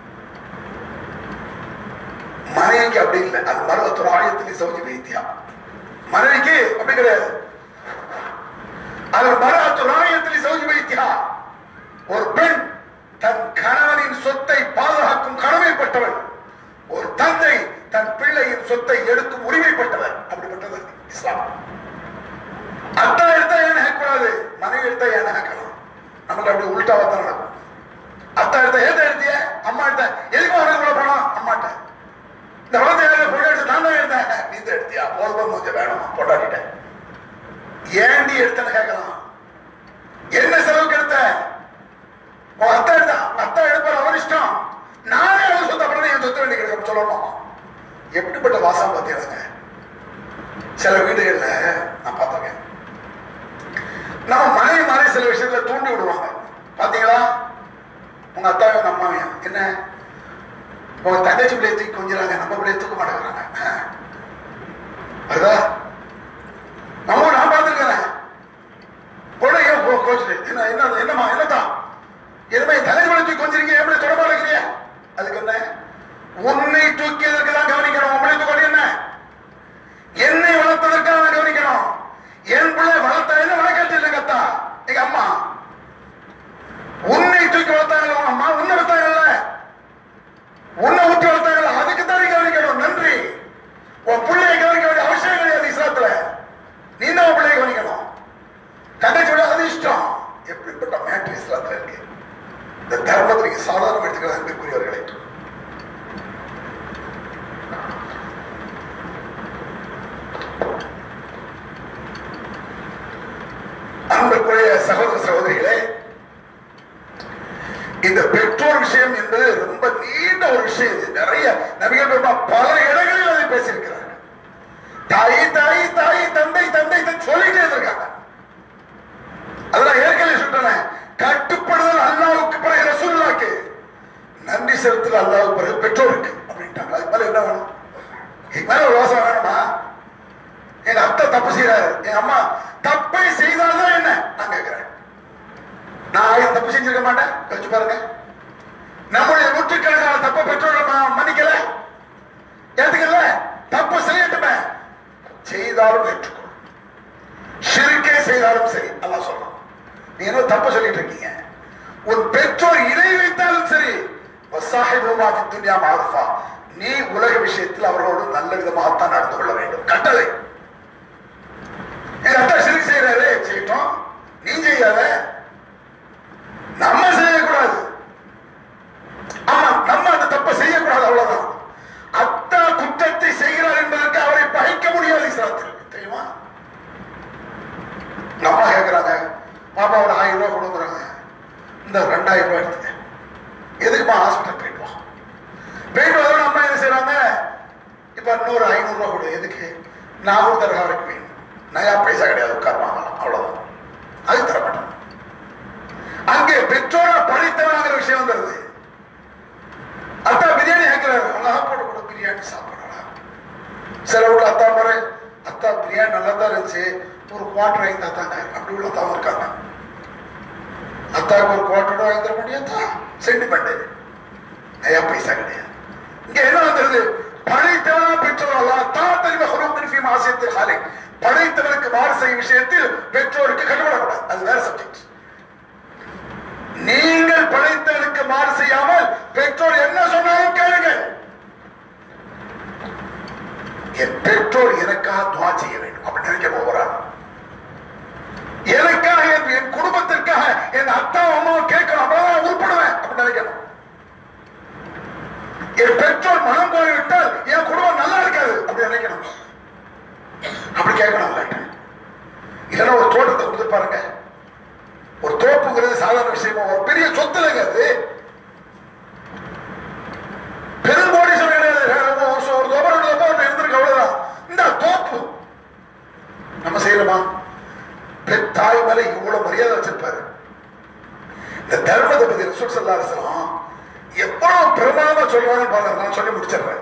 மனைவிக்கு அப்படி இல்லை அது மருவத்தொரு ஆயத்திலே சௌஜி வைத்தியா மனைவிக்கு அப்படி கிடையாது அது மருவத்தொரு ஆயத்திலே சௌஜி வைத்தியா ஒரு பெண் தன் கணவனின் சொத்தை பாதுகாக்கும் கடமைப்பட்டவள் ஒரு தந்தை தன் பிள்ளையின் சொத்தை எடுக்கும் உரிமைப்பட்டவர் அப்படிப்பட்டது இஸ்லாம் அத்தா எடுத்தா ஏன் கூடாது மனைவி எடுத்தா ஏன் கேட்கலாம் நமக்கு அப்படி உள்டாவா தான் நடக்கும் அத்தா எடுத்தா ஏதா எடுத்திய அம்மா எடுத்த எதுக்கு உனக்கு இவ்வளவு பணம் அம்மாட்ட இந்த பணத்தை யாரும் பொண்ணு எடுத்து நான் தான் எடுத்தேன் நீ தான் எடுத்தியா போதும் கொஞ்சம் வேணும் பொண்டாட்டிட்ட ஏண்டி எடுத்தேன்னு கேட்கலாம் என்ன செலவுக்கு எடுத்த உன் அத்தா எடுத்தா அத்தா எடுப்பார் அவர் இஷ்டம் நானே அவர் சொந்த பணம் என் சொத்து வேண்டி கிடைக்கும் சொல்லணும் எப்படிப்பட்ட வாசம் பார்த்தீங்க சில வீடுகள்ல நான் பார்த்திருக்கேன் நம்ம மனைவி மாதிரி சில விஷயத்துல தூண்டி விடுவாங்க பாத்தீங்களா உங்க அத்தாவும் உங்க அம்மாவையும் என்ன உங்க தங்கச்சி பிள்ளைய தூக்கி கொஞ்சிறாங்க நம்ம பிள்ளைய தூக்க மாட்டேங்கிறாங்க அதுதான் நம்ம நான் பார்த்துருக்கிறேன் பொண்ணு ஏன் கோ- கோச்சுட்டு என்ன என்ன என்னம்மா என்னதான் எதுவுமே தங்கச்சி பிள்ளை தூக்கி கொஞ்சிருக்கீங்க எப்படி தொட மாட்டேங்கிறீங்க அதுக்கு என்ன உன்னை தூக்கியதற்கு தான் கவனிக்கணும் உங்களை தூக்கி என்ன என்னை வளர்த்ததற்காக நான் கவனிக்கணும் என் பிள்ளை வளர்த்தா என்ன வளர்க்கறது இல்லை கத்தா எங்க அம்மா உன்னை தூக்கி வளர்த்தாங்க உங்க அம்மா உன்னை வளர்த்தாங்கல்ல உன்னை ஊற்றி வளர்த்தாங்கல்ல அதுக்கு தான் நீ கவனிக்கணும் நன்றி உன் பிள்ளையை கவனிக்க வேண்டிய அவசியம் கிடையாது இஸ்லாத்துல நீ தான் உன் பிள்ளையை கவனிக்கணும் தங்கச்சி விட அது இஷ்டம் எப்படிப்பட்ட மேட்ரு இஸ்லாத்துல இருக்கு இந்த தர்மத்தை நீங்க சாதாரண எடுத்துக்கிறது அன்பிற்குரியவர்களே அன்புக்குரிய சகோதர சகோதரிகளே இந்த பெற்றோர் விஷயம் என்பது ரொம்ப நீண்ட ஒரு விஷயம் இது நிறைய நபிகள் பெருமாள் பல இடங்களில் அதை பேசியிருக்கிறார்கள் தாய் தாய் தாய் தந்தை தந்தை தந்தை சொல்லிட்டே இருக்காங்க அதெல்லாம் ஏற்கனவே சொல்றேன் கட்டுப்படுதல் அல்லாவுக்கு பிறகு ரசூலுல்லாக்கு நன்றி செலுத்தல் அல்லாவுக்கு பிறகு பெற்றோருக்கு அப்படின்ட்டாங்க அதுக்கு மேல என்ன வேணும் இதுக்கு மேல ஒரு யோசனை வேணுமா எங்க அத்தை தப்பு செய்யறாரு எங்க அம்மா தப்பை செய்தால்தான் என்ன நான் கேட்கிறேன் நான் ஆயிரம் தப்பு செஞ்சிருக்க மாட்டேன் யோசிச்சு பாருங்க நம்முடைய நூற்றுக்கணக்கான தப்பை பெற்றோர் ம- மன்னிக்கல ஏத்துக்கல தப்பு செய்யட்டுமே செய்தாலும் ஏற்றுக்கொள் சிறுக்கே செய்தாலும் சரி அல்லாஹ் சொல்லலாம் நீ என்ன தப்பு சொல்லிட்டு இருக்கீங்க உன் பெற்றோர் இணை வைத்தாலும் சரி வசாஹிபுமா ஃபி துன்யா மாருஃபா நீ உலக விஷயத்தில் அவர்களோடு நல்ல விதமாகத்தான் நடந்து கொள்ள வேண்டும் கட்டளை எங்க அப்பா சிறுக்கு செய்யறாரு செய்யட்டும் நீ செய்யாத நம்ம செய்யக்கூடாது ஆமா நம்ம அந்த தப்பை செய்யக்கூடாது அவ்வளவுதான் அத்தா குற்றத்தை செய்கிறார் என்பதற்கு அவரை பகைக்க முடியாது இஸ்லாத்தில் தெரியுமா எங்க அம்மா கேட்கிறாங்க பாப்பா ஒரு ஆயிரம் ரூபாய் கொடுக்குறாங்க இந்த ரெண்டாயிரம் ரூபாய் எடுத்துக்க எதுக்குமா ஹாஸ்பிட்டல் போயிட்டு வா போயிட்டு வந்தோட அம்மா என்ன செய்றாங்க இப்ப இன்னொரு ஐநூறு ரூபாய் கொடு எதுக்கு நாகூர் தர்கா வரைக்கும் வேணும் நயா பைசா கிடையாது உட்கார் வாங்கலாம் அவ்வளவுதான் அது தர மாட்டேன் அங்கே பெற்றோர படித்தவங்கிற விஷயம் வந்துருது அத்தா பிரியாணி கேட்கிறாரு அழகா போட்டு கூட பிரியாணி சாப்பிடறா சில உள்ள அத்தா முறை அத்தா பிரியாணி நல்லா தான் இருந்துச்சு ஒரு குவார்டர் வாங்கி தாத்தாங்க அப்படி உள்ள அத்தாவும் இருக்காங்க அத்தாவுக்கு ஒரு குவார்டர் வாங்கி தர முடியாதா சென்டிமெண்ட் நயா பைசா கிடையாது இங்க என்ன வந்துருது படைத்தவனா பெற்றோர் அல்ல தாத்தறிவ ஹுருப்பின் மாசியத்தில் ஹாலை படைத்தவனுக்கு மாறு செய்யும் விஷயத்தில் பெற்றோருக்கு கட்டுப்படக்கூடாது அது வேற சப்ஜெக்ட் நீங்கள் படைத்தவனுக்கு மாறு செய்யாமல் பெற்றோர் என்ன சொன்னாலும் கேளுங்கள் என் பெற்றோர் எனக்காக துவா செய்ய வேண்டும் அப்படி நினைக்க போகிறார் எனக்காக என் என் குடும்பத்திற்காக என் அத்தா அம்மாவை கேட்கணும் அப்பதான் உருப்படுவேன் அப்படி நினைக்கணும் என் பெற்றோர் மனம் போய்விட்டால் என் குடும்பம் நல்லா இருக்காது அப்படி நினைக்கணும் அப்படி கேட்கணும் இல்லைங்க இல்லைன்னா ஒரு தோட்டத்தை கொடுத்து பாருங்க ஒரு தோப்புங்கிறது சாதாரண விஷயமா ஒரு பெரிய சொத்து இல்லைங்க அது பெருங்கோடீஸ்வரர் கிடையாது ஒரு சொ- ஒரு தோப்பு ரெண்டு தோப்பு ஒன்று இருந்திருக்கு அவ்வளவுதான் இந்த தோப்பு நம்ம செய்யலாமா பெண் தாய் மேல இவ்வளவு மரியாதை வச்சிருப்பாரு இந்த தர்மத்தை பத்தி ரசூல் சல்லா அலிஸ்லாம் எவ்வளவு பிரமாதமா சொல்றாங்க பாருங்க நான் சொல்லி முடிச்சிடுறேன்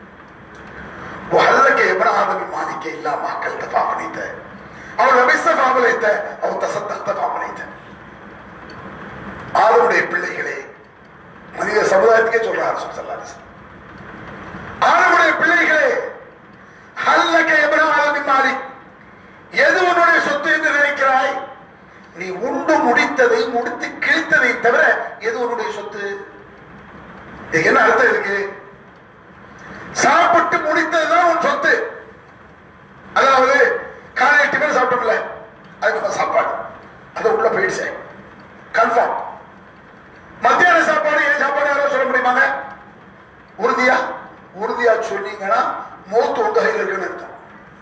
وهلك ابن آدم مالك إلا ما أكلت فعمليت أو لبست فعمليت أو تصدقت فعمليت ஆதமுடைய பிள்ளைகளே மனித சமுதாயத்துக்கே சொல்றார் சொல்லாரு ஆதமுடைய பிள்ளைகளே ஹல்லக எப்ன ஆதமின் மாலிக் எது உன்னுடைய சொத்து என்று நினைக்கிறாய் நீ உண்டு முடித்ததை முடித்து கிழித்ததை தவிர எது உன்னுடைய சொத்து இதுக்கு என்ன அர்த்தம் இருக்கு சாப்பிட்டு முடித்ததுதான் உன் சொத்து அதாவது காலை எட்டு பேர் சாப்பிட்டோம்ல அது நம்ம சாப்பாடு அது உள்ள போயிடுச்சு கன்ஃபார்ம் மத்தியான சாப்பாடு ஏன் சாப்பாடு யாரோ சொல்ல முடியுமாங்க உறுதியா உறுதியா சொன்னீங்கன்னா மூத்து உங்க கையில் இருக்குன்னு அர்த்தம்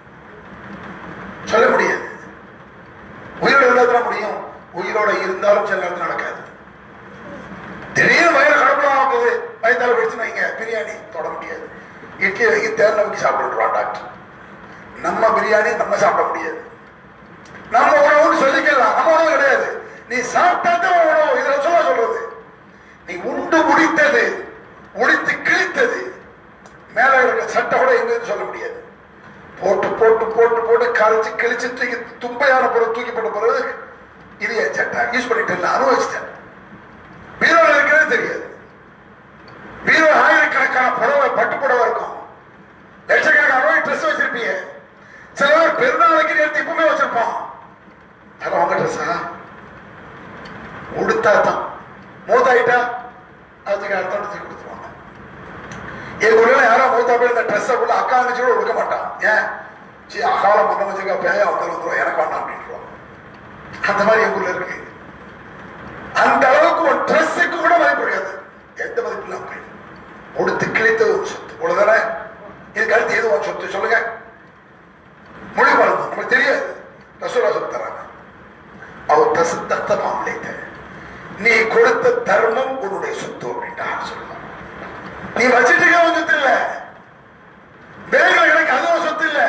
சொல்ல முடியாது உயிரோட இருந்தா முடியும் உயிரோட இருந்தாலும் சில நேரத்தில் நடக்காது திடீர்னு வயிறு கடப்பலாம் ஆகுது வயிற்றால வெடிச்சு வைங்க பிரியாணி தொட முடியாது இட்லி வைக்க தேர்ல வைக்க சாப்பிட்டுருவான் டாக்டர் நம்ம பிரியாணி நம்ம சாப்பிட முடியாது நம்ம உணவுன்னு சொல்லிக்கலாம் நம்ம உணவு கிடையாது நீ சாப்பிட்டாதான் உணவு இதுல சொல்ல சொல்றது நீ உண்டு முடித்தது உடித்து கிழித்தது மேல இருக்கிற சட்டை கூட எங்கன்னு சொல்ல முடியாது போட்டு போட்டு போட்டு போட்டு கரைச்சு கிழிச்சு தூக்கி தும்பையான பொருள் தூக்கி போட்ட பிறகு இது என் சட்டை யூஸ் பண்ணிட்டு நான் அனுபவிச்சிட்டேன் பீரோல இருக்கிறது தெரியாது பீரோ ஆயிரக்கணக்கான புடவை பட்டு புடவை இருக்கும் லட்சக்கணக்கான ரூபாய் ட்ரெஸ் வச்சிருப்பீங்க சில பேர் பெருநாளைக்கு நேரத்தை இப்பவுமே வச்சிருப்போம் அதான் உங்க ட்ரெஸ்ஸா உடுத்தா தான் மூத்தாயிட்டா அதுக்கு அடுத்த தூக்கி கொடுத்துருவாங்க எங்க ஊர்ல யாரோ மூத்தா போய் இந்த ட்ரெஸ்ஸை கூட அக்கா தங்கச்சி கூட கொடுக்க மாட்டான் ஏன் சரி அகால மன்ன வச்சுக்க பேய வந்து வந்துடும் எனக்கு வேண்டாம் அப்படின்றோம் அந்த மாதிரி எங்க ஊர்ல இருக்கு அந்த அளவுக்கு ஒரு ட்ரெஸ்ஸுக்கு கூட மதிப்பு கிடையாது எந்த மதிப்பு இல்லாம போயிடுது உடுத்து கிழித்தது ஒரு சொத்து இவ்வளவுதானே இதுக்கு அடுத்து எது ஒரு சொத்து சொல்லுங்க மொழி மருந்து நமக்கு தெரியாது ரசூலா சொல்லி தராங்க அவர் பிரசித்த மாமலைத்த நீ கொடுத்த தர்மம் உன்னுடைய சொத்து அப்படின்ட்டு சொல்லலாம் நீ வச்சிட்டு இருக்க ஒரு சொத்து இல்ல பேங்க்ல எனக்கு அதுவும் சொத்து இல்ல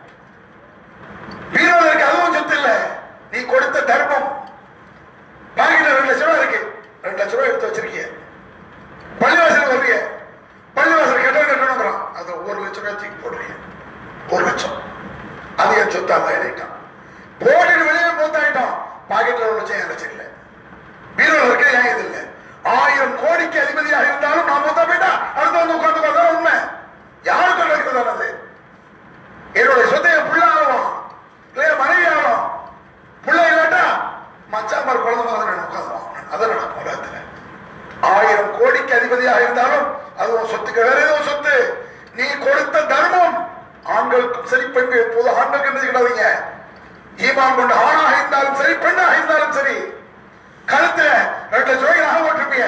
பீரோல இருக்கு அதுவும் சொத்து இல்ல நீ கொடுத்த தர்மம் பாக்கெட்ல ரெண்டு லட்சம் ரூபாய் இருக்கு ரெண்டு லட்சம் ரூபாய் எடுத்து வச்சிருக்கீங்க பள்ளிவாசல் வர்றீங்க பள்ளிவாசல் கட்டணம் கட்டணுங்கிறான் அது ஒரு லட்சம் ரூபாய் தூக்கி போடுறீங்க ஒரு லட்சம் அது என் சொத்து அல்ல எழுதிட்டான் போட்டுட்டு வெளியே மூத்தாயிட்டான் பாக்கெட்ல ஒரு லட்சம் என் லட்சம் இல்லை பீரோல இருக்க ஏன் இது இல்லை ஆயிரம் கோடிக்கு அதிபதியாக இருந்தாலும் நான் மூத்தா போயிட்டா அடுத்து வந்து உட்கார்ந்து பார்த்தா உண்மை யாருக்கு நடக்கிறது அது என்னுடைய சொத்தை என் புள்ள ஆகும் இல்லையா மனைவி ஆகும் புள்ள இல்லாட்டா மச்சான் மாதிரி குழந்தை மாதிரி உட்காந்துருவான் அதான் நடக்கும் உலகத்துல ஆயிரம் கோடிக்கு அதிபதியாக இருந்தாலும் அது உன் சொத்துக்கு வேற ஏதோ சொத்து நீ கொடுத்த தர்மம் ஆண்களுக்கும் சரி பெண்கள் எப்போது ஆண்களுக்கு நினைச்சுக்கிடாதீங்க ஈமான் கொண்ட ஆணாக இருந்தாலும் சரி பெண்ணாக இருந்தாலும் சரி கழுத்துல ரெண்டு லட்சம் ரூபாய்க்கு நகை போட்டிருப்பீங்க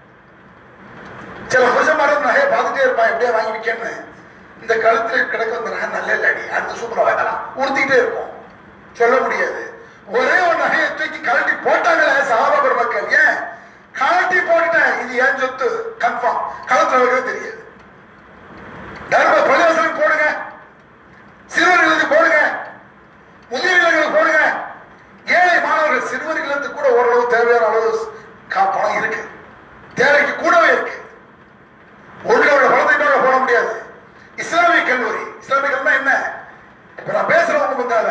சில புருஷன் மாதிரி நகையை பார்த்துட்டே இருப்பான் எப்படியா வாங்கி விற்கன்னு இந்த கழுத்துல கிடக்க வந்த நகை நல்ல இல்லடி அடுத்த சூப்பரா வாங்கலாம் உடுத்திட்டே இருக்கும் சொல்ல முடியாது ஒரே ஒரு நகையை தூக்கி கழட்டி போட்டாங்களே சகாபா பெருமக்கள் ஏன் கழட்டி போட்டுட்டேன் இது ஏன் சொத்து கன்ஃபார்ம் கழுத்துல வைக்கிறது தெரியாது தர்ம பிரதேசம் போடுங்க சிறுவர்களுக்கு போடுங்க முதியவர்களுக்கு போடுங்க ஏழை மாணவர்கள் சிறுவர்களுக்கு கூட ஓரளவு தேவையான அளவு கா- பணம் இருக்கு தேவைக்கு கூடவே இருக்கு ஒன்றோட குழந்தைகளோட போட முடியாது இஸ்லாமிய கல்லூரி இஸ்லாமிய கல்லூரி என்ன இப்ப நான் பேசுறவங்க முன்னால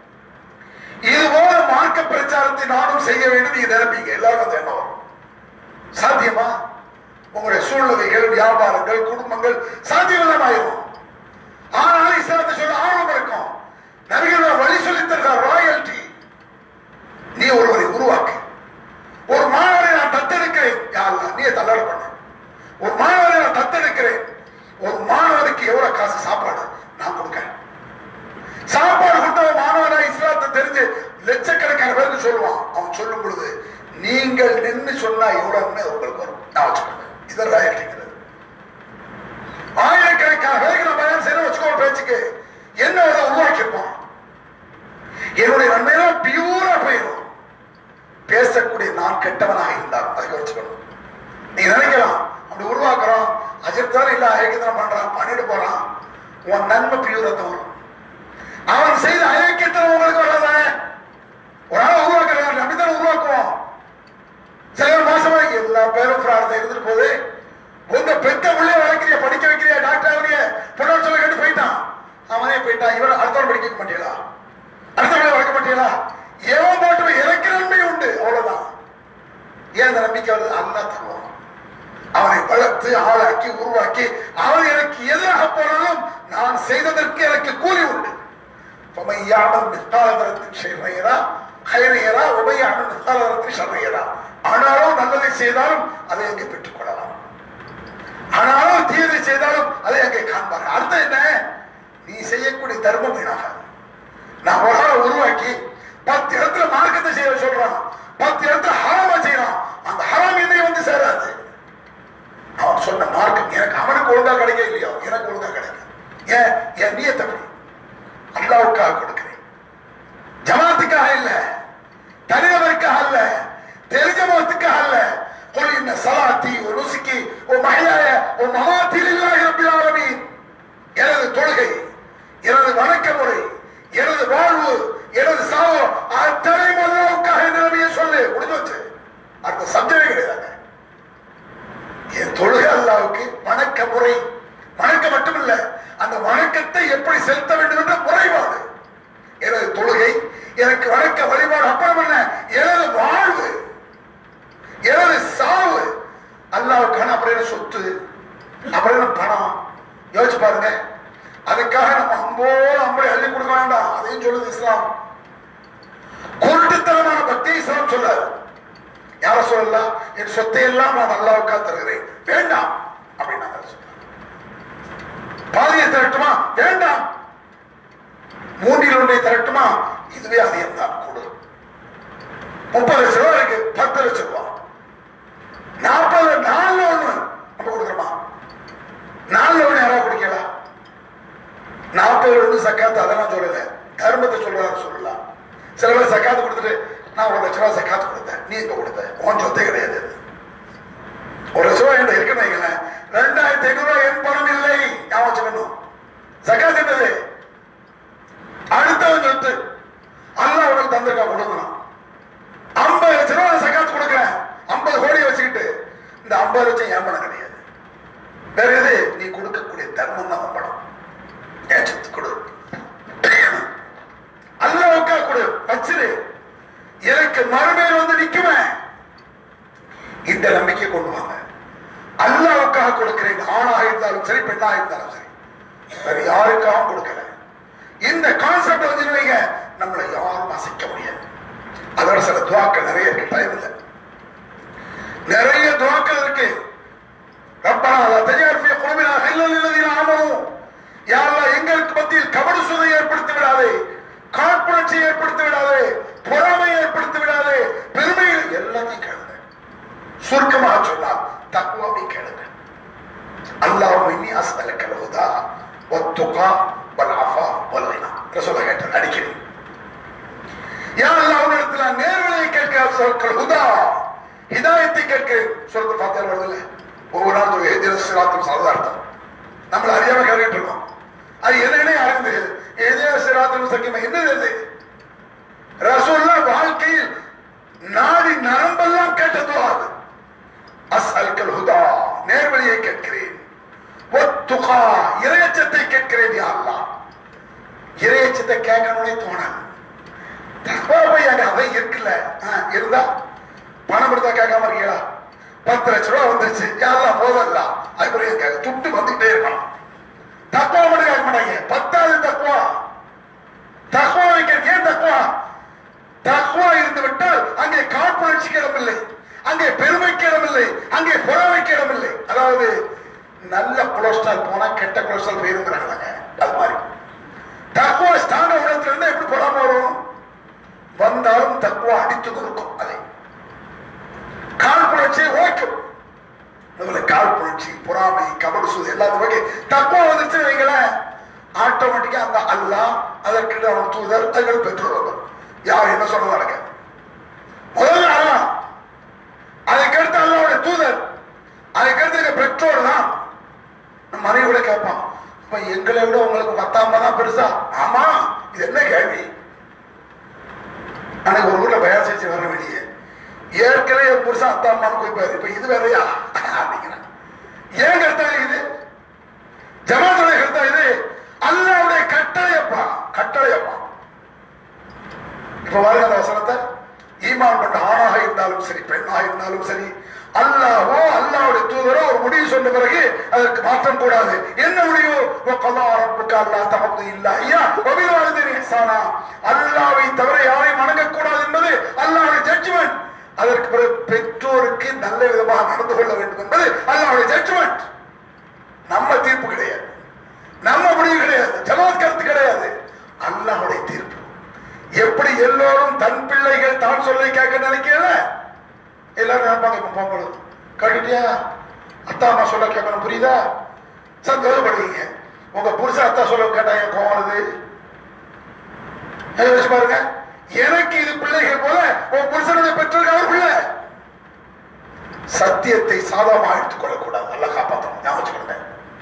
இது போல மார்க்க பிரச்சாரத்தை நானும் செய்ய வேண்டும் நீங்க நினைப்பீங்க எல்லாரும் அது என்ன வரும் சாத்தியமா உங்களுடைய சூழ்நிலைகள் வியாபாரங்கள் குடும்பங்கள் சாத்தியம் ஆயிரும் ஆனாலும் இஸ்லாத்தை சொல்ல ஆர்வம் இருக்கும் நபிகள் வழி சொல்லித் தருகிறார் ராயல்டி நீ ஒருவரை உருவாக்கு ஒரு மாணவரை நான் தத்தெடுக்கிறேன் யாருல நீ தள்ளாட பண்ண ஒரு மாணவரை நான் தத்தெடுக்கிறேன் ஒரு மாணவருக்கு எவ்வளவு காசு சாப்பாடு நான் கொடுக்கிறேன் சாப்பாடு கொடுத்த மாணவனா இஸ்லாத்தை தெரிஞ்சு லட்சக்கணக்கான பேருக்கு சொல்லுவான் அவன் சொல்லும் பொழுது நீங்கள் நின்று சொன்னா எவ்வளவுன்னு உங்களுக்கு வரும் நான் வச்சுக்கோங்க இதான் ராயல்டிங்கிறது ஆயிரக்கணக்கான பேருக்கு நான் பயன் செய்ய வச்சுக்கோ பேச்சுக்கு என்ன ஒரு உருவாக்கியிருப்பான் என்னுடைய நன்மையெல்லாம் பியூரா போயிடும் பேசக்கூடிய நான் கெட்டவனாக இருந்தால் அதை வச்சுக்கணும் நீ நினைக்கலாம் அப்படி உருவாக்குறோம் அஜித்தாரு இல்ல அயக்கத்தனம் பண்றான் பண்ணிட்டு போறான் உன் நன்மை பியூரா தான் வரும் அவன் செய்த அயக்கத்தனம் உங்களுக்கு வராதானே ஒரு ஆளை உருவாக்குறாங்க அப்படித்தான் உருவாக்குவோம் சில பேர் மோசமா எல்லா பேரும் பிரார்த்தம் இருந்துட்டு போகுது உங்க பெத்த உள்ளே வளர்க்கிறிய படிக்க வைக்கிறிய டாக்டர் ஆகிறிய பொண்ணு சொல்ல கேட்டு போயிட்டான் அவனே போயிட்டான் இவன் அடுத்தவன் படிக்க வைக்க மாட்டீங்களா அடுத்தவனை வளர்க்க மாட்டீங்களா எவன் போட்டு எனக்கு நன்மை உண்டு அவ்வளவுதான் ஏன் அந்த நம்பிக்கை வருது அல்லா தருவான் அவனை வளர்த்து ஆளாக்கி உருவாக்கி அவன் எனக்கு எதிராக போனாலும் நான் செய்ததற்கு எனக்கு கூலி உண்டு فمن يعمل مثقال ذرة خيرا يرى خيرا يرى ومن يعمل مثقال ذرة شرا يرى ஆனாலும் நல்லதை செய்தாலும் அதை அங்கே பெற்றுக் கொள்ளலாம் ஆனாலும் தீயதை செய்தாலும் அதை அங்கே காண்பார்கள் அர்த்தம் என்ன நீ செய்யக்கூடிய தர்மம் வீணாகாது நான் ஒரு ஆளை உருவாக்கி பத்து இடத்துல மார்க்கத்தை செய்ய சொல்றான் பத்து இடத்துல ஹராமா செய்யறான் அந்த ஹராம் என்னை வந்து சேராது அவன் சொன்ன மார்க்கம் எனக்கு அவனுக்கு ஒழுங்கா கிடைக்க இல்லையோ எனக்கு ஒழுங்கா கிடைக்கும் ஏன் என் நீயத்தை அப்படி அல்லாவுக்காக கொடுக்கிறேன் ஜமாத்துக்காக இல்ல தனிநபருக்காக அல்ல தெரிஞ்ச முகத்துக்காக அல்ல قل ان صلاتي ونسكي ومحياي ومماتي لله رب العالمين எனது தொழுகை எனது வணக்க முறை எனது வாழ்வு எனது சாவு அத்தனை அல்லாவுக்காக நிலைமையை சொல்லு முடிஞ்சு வச்சு அந்த சப்ஜெக்ட் கிடையாது என் தொழுகை அல்லாவுக்கு அல்ல அந்த வணக்கத்தை எப்படி செலுத்த வேண்டும் என்ற முறைப்பாடு எனது தொழுகை எனக்கு வணக்க வழிபாடு அப்புறம் என்ன எனது வாழ்வு எனது சாவு அல்லாவுக்கான அப்புறம் என்ன சொத்து அப்புறம் என்ன பணம் யோசிச்சு பாருங்க அதுக்காக நம்ம அம்போடு அம்பளை அள்ளி கொடுக்க வேண்டாம் அதையும் சொல்லுது இஸ்லாம் குருட்டுத்தனமான பக்தி இஸ்லாம் சொல்லாது யார சொல்லலாம் என் சொத்தை எல்லாம் நான் அல்லாவுக்கா தருகிறேன் வேண்டாம் அப்படின்னு நான் சொல்றேன் பாதியை திரட்டுமா வேண்டாம் மூன்றில் ஒன்றை திரட்டுமா இதுவே அதிகம் தான் கொடு முப்பது லட்சம் ரூபாய் இருக்கு பத்து லட்சம் ரூபாய் நாற்பது நாலு ஒண்ணு நம்ம கொடுக்குறோமா நாலு ஒண்ணு யாராவது குடிக்கலாம் நாற்பது ஒண்ணு சக்காத்து அதை நான் சொல்லல தர்மத்தை சொல்றாரு சொல்லலாம் சில பேர் சக்காத்து கொடுத்துட்டு நான் ஒரு லட்ச ரூபாய் சக்காத்து கொடுத்தேன் நீ எங்க கொடுத்த உன் சொத்தே கிடையாது அது. ஒரு லட்ச ரூபாய் என்கிட்ட இருக்குன்னு வைங்களேன் ரெண்டாயிரத்தி ஐநூறு ரூபாய் என் பணம் இல்லை ஞாபகம் வச்சுக்கணும் சக்காத்து என்னது அடுத்தவன் சொத்து அல்லாஹ் உனக்கு தந்திருக்கா கொடுக்கணும் ஐம்பது லட்ச ரூபாய் நான் சக்காத்து கொடுக்குறேன் ஐம்பது கோடி வச்சுக்கிட்டு இந்த ஐம்பது லட்சம் என் பணம் கிடையாது வேற எது நீ கொடுக்கக்கூடிய தர்மம் தான் உன் பணம் என் சொத்து கொடு அல்லாவுக்கா கொடு வச்சிரு எனக்கு மறுமையில் வந்து நிக்குமே இந்த நம்பிக்கை கொண்டு வாங்க அல்லாவுக்காக கொடுக்கிறேன் ஆணாக இருந்தாலும் சரி பெண்ணாக இருந்தாலும் சரி வேற யாருக்காகவும் கொடுக்கல இந்த கான்செப்ட் வந்து வைங்க நம்மளை யாரும் அசைக்க முடியாது அதோட சில துவாக்கள் நிறைய இருக்கு டைம் இல்லை நிறைய துவாக்கள் இருக்கு ரப்பனா லா தஜால் ஃபீ குலுபினா ஹில்லல் லில்லதீன ஆமனு யா அல்லாஹ் எங்களுக்கு மத்தியில் கபடு சுதை ஏற்படுத்தி விடாதே காழ்ப்புணர்ச்சி ஏற்படுத்தி விடாதே பொறாமை ஏற்படுத்தி விடாதே பெருமை எல்லாத்தையும் கேளுங்க சுருக்கமாக சொன்னால் தக்குவாவை கேளுங்க அல்லாஹ் இன்னி அஸ்தலக்க லஹுதா வத்துகா வல் அஃபா வல் கினா ரசூலுல்லாஹ் கேட்டார் அடிக்கடி யா அல்லாஹ் உன்னிடத்தில் நான் நேர்வழியை கேட்க சொற்கள் ஹுதா ஹிதாயத்தை கேட்க சொல்றது பார்த்தால் வருதுல்ல ஒவ்வொரு நாள் தொகை எதிர சிராத்தும் சாதாரணம் நம்மள அறியாம கேட்டுட்டு இருக்கோம் அது எதுனே அறிந்து எதிர சிராத்தும் சக்கியமா என்னது அது ரசூல்லா வாழ்க்கையில் நாடி நரம்பெல்லாம் கேட்டதோ அது அஸ்அல்கல் ஹுதா நேர்வழியை கேட்கிறேன் ஒத்துகா இறையச்சத்தை கேட்கிறேன் யா அல்லாஹ் இறையச்சத்தை கேட்கணும்னே தோணாது போய் அங்க அவை இருக்குல்ல ஆ, இருந்தா பணம் இருந்தா கேட்காம இருக்கீங்களா பத்து லட்ச ரூபா வந்துருச்சு யாரெல்லாம் போதல்ல அதுக்குரிய கேட்க துட்டு வந்துகிட்டே இருக்கணும் தக்குவா மட்டும் கேட்க மாட்டாங்க பத்தாவது தக்குவா தக்குவா வைக்க ஏன் தக்குவா தக்குவா இருந்து விட்டால் அங்கே காழ்ப்புணர்ச்சிக்கு இடமில்லை அங்கே பெருமைக்கு இடமில்லை அங்கே பொறாமைக்கு இடமில்லை அதாவது நல்ல கொலஸ்ட்ரால் போனா கெட்ட கொலஸ்ட்ரால் போயிருங்கிறாங்க அது மாதிரி தக்குவா ஸ்தான உலகத்துல இருந்தா எப்படி பொறாம வரும் வந்தாலும் தக்குவா அடித்து கொடுக்கும் அதை காழ்ப்புணர்ச்சியை ஓய்க்கும் அதுல காழ்ப்புணர்ச்சி பொறாமை கபடு சூது எல்லாத்தையும் வகை தக்குவா வந்துச்சு வைங்களேன் ஆட்டோமேட்டிக்கா அந்த அல்லாஹ் அதற்கு அவன் தூதர் அதுகள் பெற்றோர் யார் என்ன சொல்றது நடக்க முதல்ல அல்லாஹ் அதுக்கடுத்து அல்லாவுடைய தூதர் அதுக்கடுத்து எங்க பெற்றோர் தான் நம்ம மனைவி கூட கேட்பான் அப்ப எங்களை விட உங்களுக்கு பத்தாம தான் பெருசா ஆமா இது என்ன கேள்வி அன்னைக்கு ஒரு ஊர்ல பயான் செஞ்சு வர வெளியே ஏற்கனவே என் புருஷன் அத்தா அம்மான்னு போய்ப்பாரு இப்ப இது வேறையா அப்படிங்கிறான் ஏன் கருத்தா இது ஜமாத்துடைய கருத்தா இது அல்லாவுடைய கட்டளையப்பா கட்டளையப்பா இப்ப பாருங்க அந்த வசனத்தை ஈமான் கொண்ட ஆணாக இருந்தாலும் சரி பெண்ணாக இருந்தாலும் சரி அல்லாஹோ அல்லாவுடைய தூதரோ ஒரு முடிவு சொன்ன பிறகு அதற்கு மாற்றம் கூடாது என்ன முடிவு ரப்புக்கு அல்லா தமது இல்ல ஐயா ஒபிவாதத்தின் இஹ்சானா அல்லாவை தவிர யாரையும் வணங்கக்கூடாது என்பது அல்லாவுடைய ஜட்ஜ்மெண்ட் அதற்கு பிறகு பெற்றோருக்கு நல்ல விதமாக நடந்து கொள்ள வேண்டும் என்பது அல்லாவுடைய ஜட்ஜ்மெண்ட் நம்ம தீர்ப்பு கிடையாது நம்ம முடிவு கிடையாது ஜமாத் கருத்து கிடையாது அல்லாஹ்வுடைய தீர்ப்பு எப்படி எல்லோரும் தன் பிள்ளைகள் தான் சொல்லை கேட்க நினைக்கல எல்லாரும் நினைப்பாங்க இப்ப போகும்போது கேட்டுட்டியா அத்தா அம்மா சொல்ல கேட்கணும் புரியுதா சந்தோஷப்படுவீங்க உங்க புருஷன் அத்தா சொல்ல கேட்டாங்க கோவம் வருது யோசிச்சு பாருங்க எனக்கு இது பிள்ளைகள் போல உன் புருஷனுடைய பெற்றோர்கள் அவர் பிள்ளை சத்தியத்தை சாதகமாக எடுத்துக்கொள்ளக் கூடாது நல்லா காப்பாற்றணும் ஞாபகம் வச்சுக்கோங்க.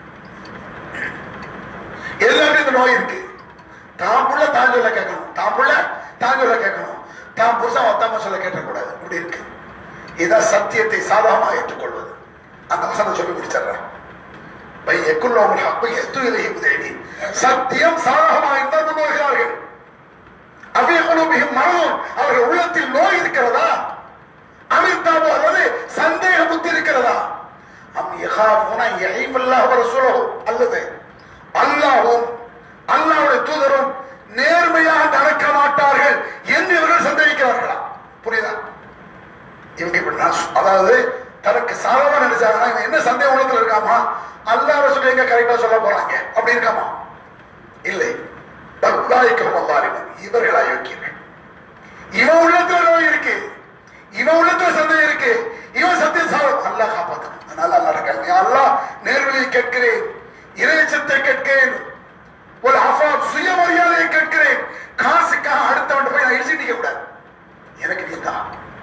எல்லாருக்கும் இந்த நோய் இருக்கு தான் புள்ள தான் சொல்ல கேட்கணும் தான் புள்ள தான் சொல்ல கேட்கணும் தான் புருஷன் ஒத்தாம சொல்ல கேட்டக்கூடாது இப்படி இருக்கு இதான் சத்தியத்தை சாதகமாக ஏற்றுக்கொள்வது அந்த வசனம் சொல்லி முடிச்சிடுறேன் பை எக்குள்ளோம் ஹப்பை எத்து இலையை முதலி சத்தியம் சாதகமாக இருந்தால் முன்னோகிறார்கள் அபிகுலுபிகும் மனதும் அவர்கள் உள்ளத்தில் நோய் இருக்கிறதா அமிர்தாவோ அல்லது சந்தேக புத்தி இருக்கிறதா அம் யகாஃபுன யஹீஃபல்லாஹு ரசூலுஹு அல்லது அல்லாஹ்வும் அல்லாஹ்வுடைய தூதரும் நேர்மையாக நடக்க மாட்டார்கள் என்று இவர்கள் சந்தேகிக்கிறார்களா புரியுதா இவங்க இப்படி நான் சொ- அதாவது தனக்கு சாதகமா நினைச்சாங்கன்னா இவன் என்ன சந்தேக உள்ளத்துல இருக்காமா அல்லாஹ் ரசூல் எங்க கரெக்டா சொல்ல போறாங்க அப்படி இருக்காமா இல்லை பல் உலாயிக்கும் அல்லாஹ்வின் இவர்கள் அயோக்கியர்கள் இவன் உள்ளத்துல நோய் இருக்கு இவன் உள்ளத்துல சந்தேகம் இருக்கு இவன் சத்தியம் சாதம் அல்லாஹ் காப்பாத்து அதனால அல்லாஹ் இருக்காங்க அல்லாஹ் நேர்வழியை கேட்கிறேன் இறைச்சத்தை கேட்கிறேன் ஒரு அஃபா சுயமரியாதையை கேட்கிறேன் காசுக்காக அடுத்தவன் போய் நான் இடிச்சு நிக்க கூடாது எனக்கு நீ தான்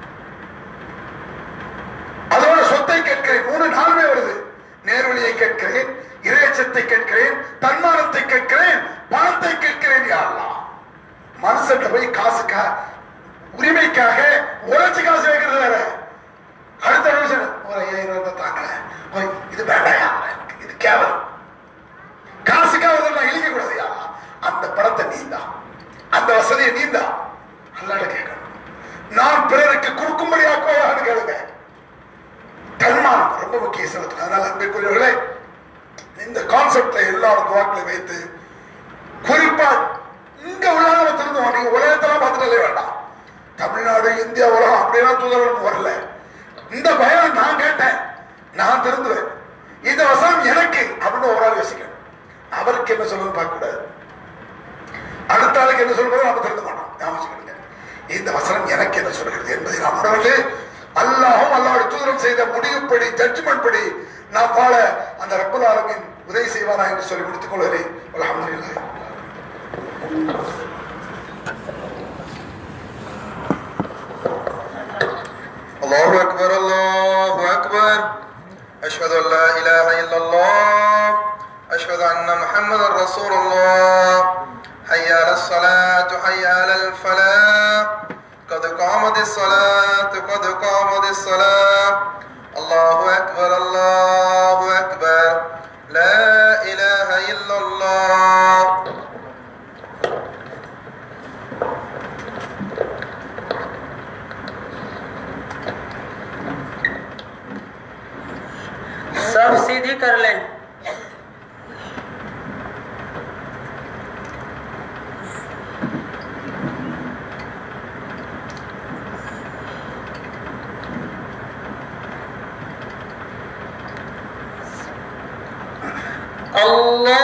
அதோட சொத்தை கேட்கிறேன் மூணு நாளுமே வருது நேர்வழியை கேட்கிறேன் இறைச்சத்தை கேட்கிறேன் தன்மானத்தை கேட்கிறேன் பணத்தை கேட்கிறேன் யா அல்லாஹ் மனுஷன் போய் காசுக்காக உரிமைக்காக உழைச்சு காசு வைக்கிறது வேற அடுத்த நிமிஷம் ஒரு ஐயாயிரம் ரூபாய் தாங்கல ஓய், இது வேண்டாயா இது கேவலம் காசுக்காக வந்து நான் இழிக்க கூடாது யா அல்லாஹ். அந்த பணத்தை நீந்தா அந்த வசதியை நீந்தா அல்லாட கேட்கணும் நான் பிறருக்கு கொடுக்கும்படி ஆக்குவாயான்னு கேளுங்க தன்மானம் ரொம்ப முக்கிய செலுத்தணும் அதனால அன்பிற்குரியவர்களே இந்த கான்செப்டை எல்லாரும் துவாக்களை வைத்து குறிப்பா இங்க உள்ளாத திருந்தோம் நீங்க உலகத்தெல்லாம் பார்த்துட்டே வேண்டாம் தமிழ்நாடு இந்தியா உலகம் அப்படியெல்லாம் தூதரன் வரல இந்த பயம் நான் கேட்டேன் நான் திருந்துவேன் இந்த வசனம் எனக்கு அப்படின்னு ஒரு ஆள் யோசிக்கணும் அவருக்கு என்ன சொல்லுன்னு பார்க்க கூடாது அடுத்த ஆளுக்கு என்ன சொல்றது நம்ம திருந்த மாட்டோம் ஞாபகம் வச்சுக்கிடுங்க. இந்த வசனம் எனக்கு என்ன சொல்கிறது என்பதை நாம் உணர்ந்து அல்லாஹும் அல்லாஹ்வுடைய தூதரும் செய்த முடிவுப்படி ஜட்ஜ்மெண்ட் படி நான் வாழ அந்த ரப்பல் ஆலமீன் உதவி செய்வானா என்று சொல்லி முடித்துக் கொள்கிறேன் அல்ஹம்துலில்லாஹ் الله أكبر الله أكبر أشهد أن لا إله إلا الله أشهد أن محمد رسول الله حي على الصلاة حي على الفلاح قد قامت الصلاة قد قامت الصلاة الله أكبر الله أكبر لا إله إلا الله सब सीधी कर लें अल्लाह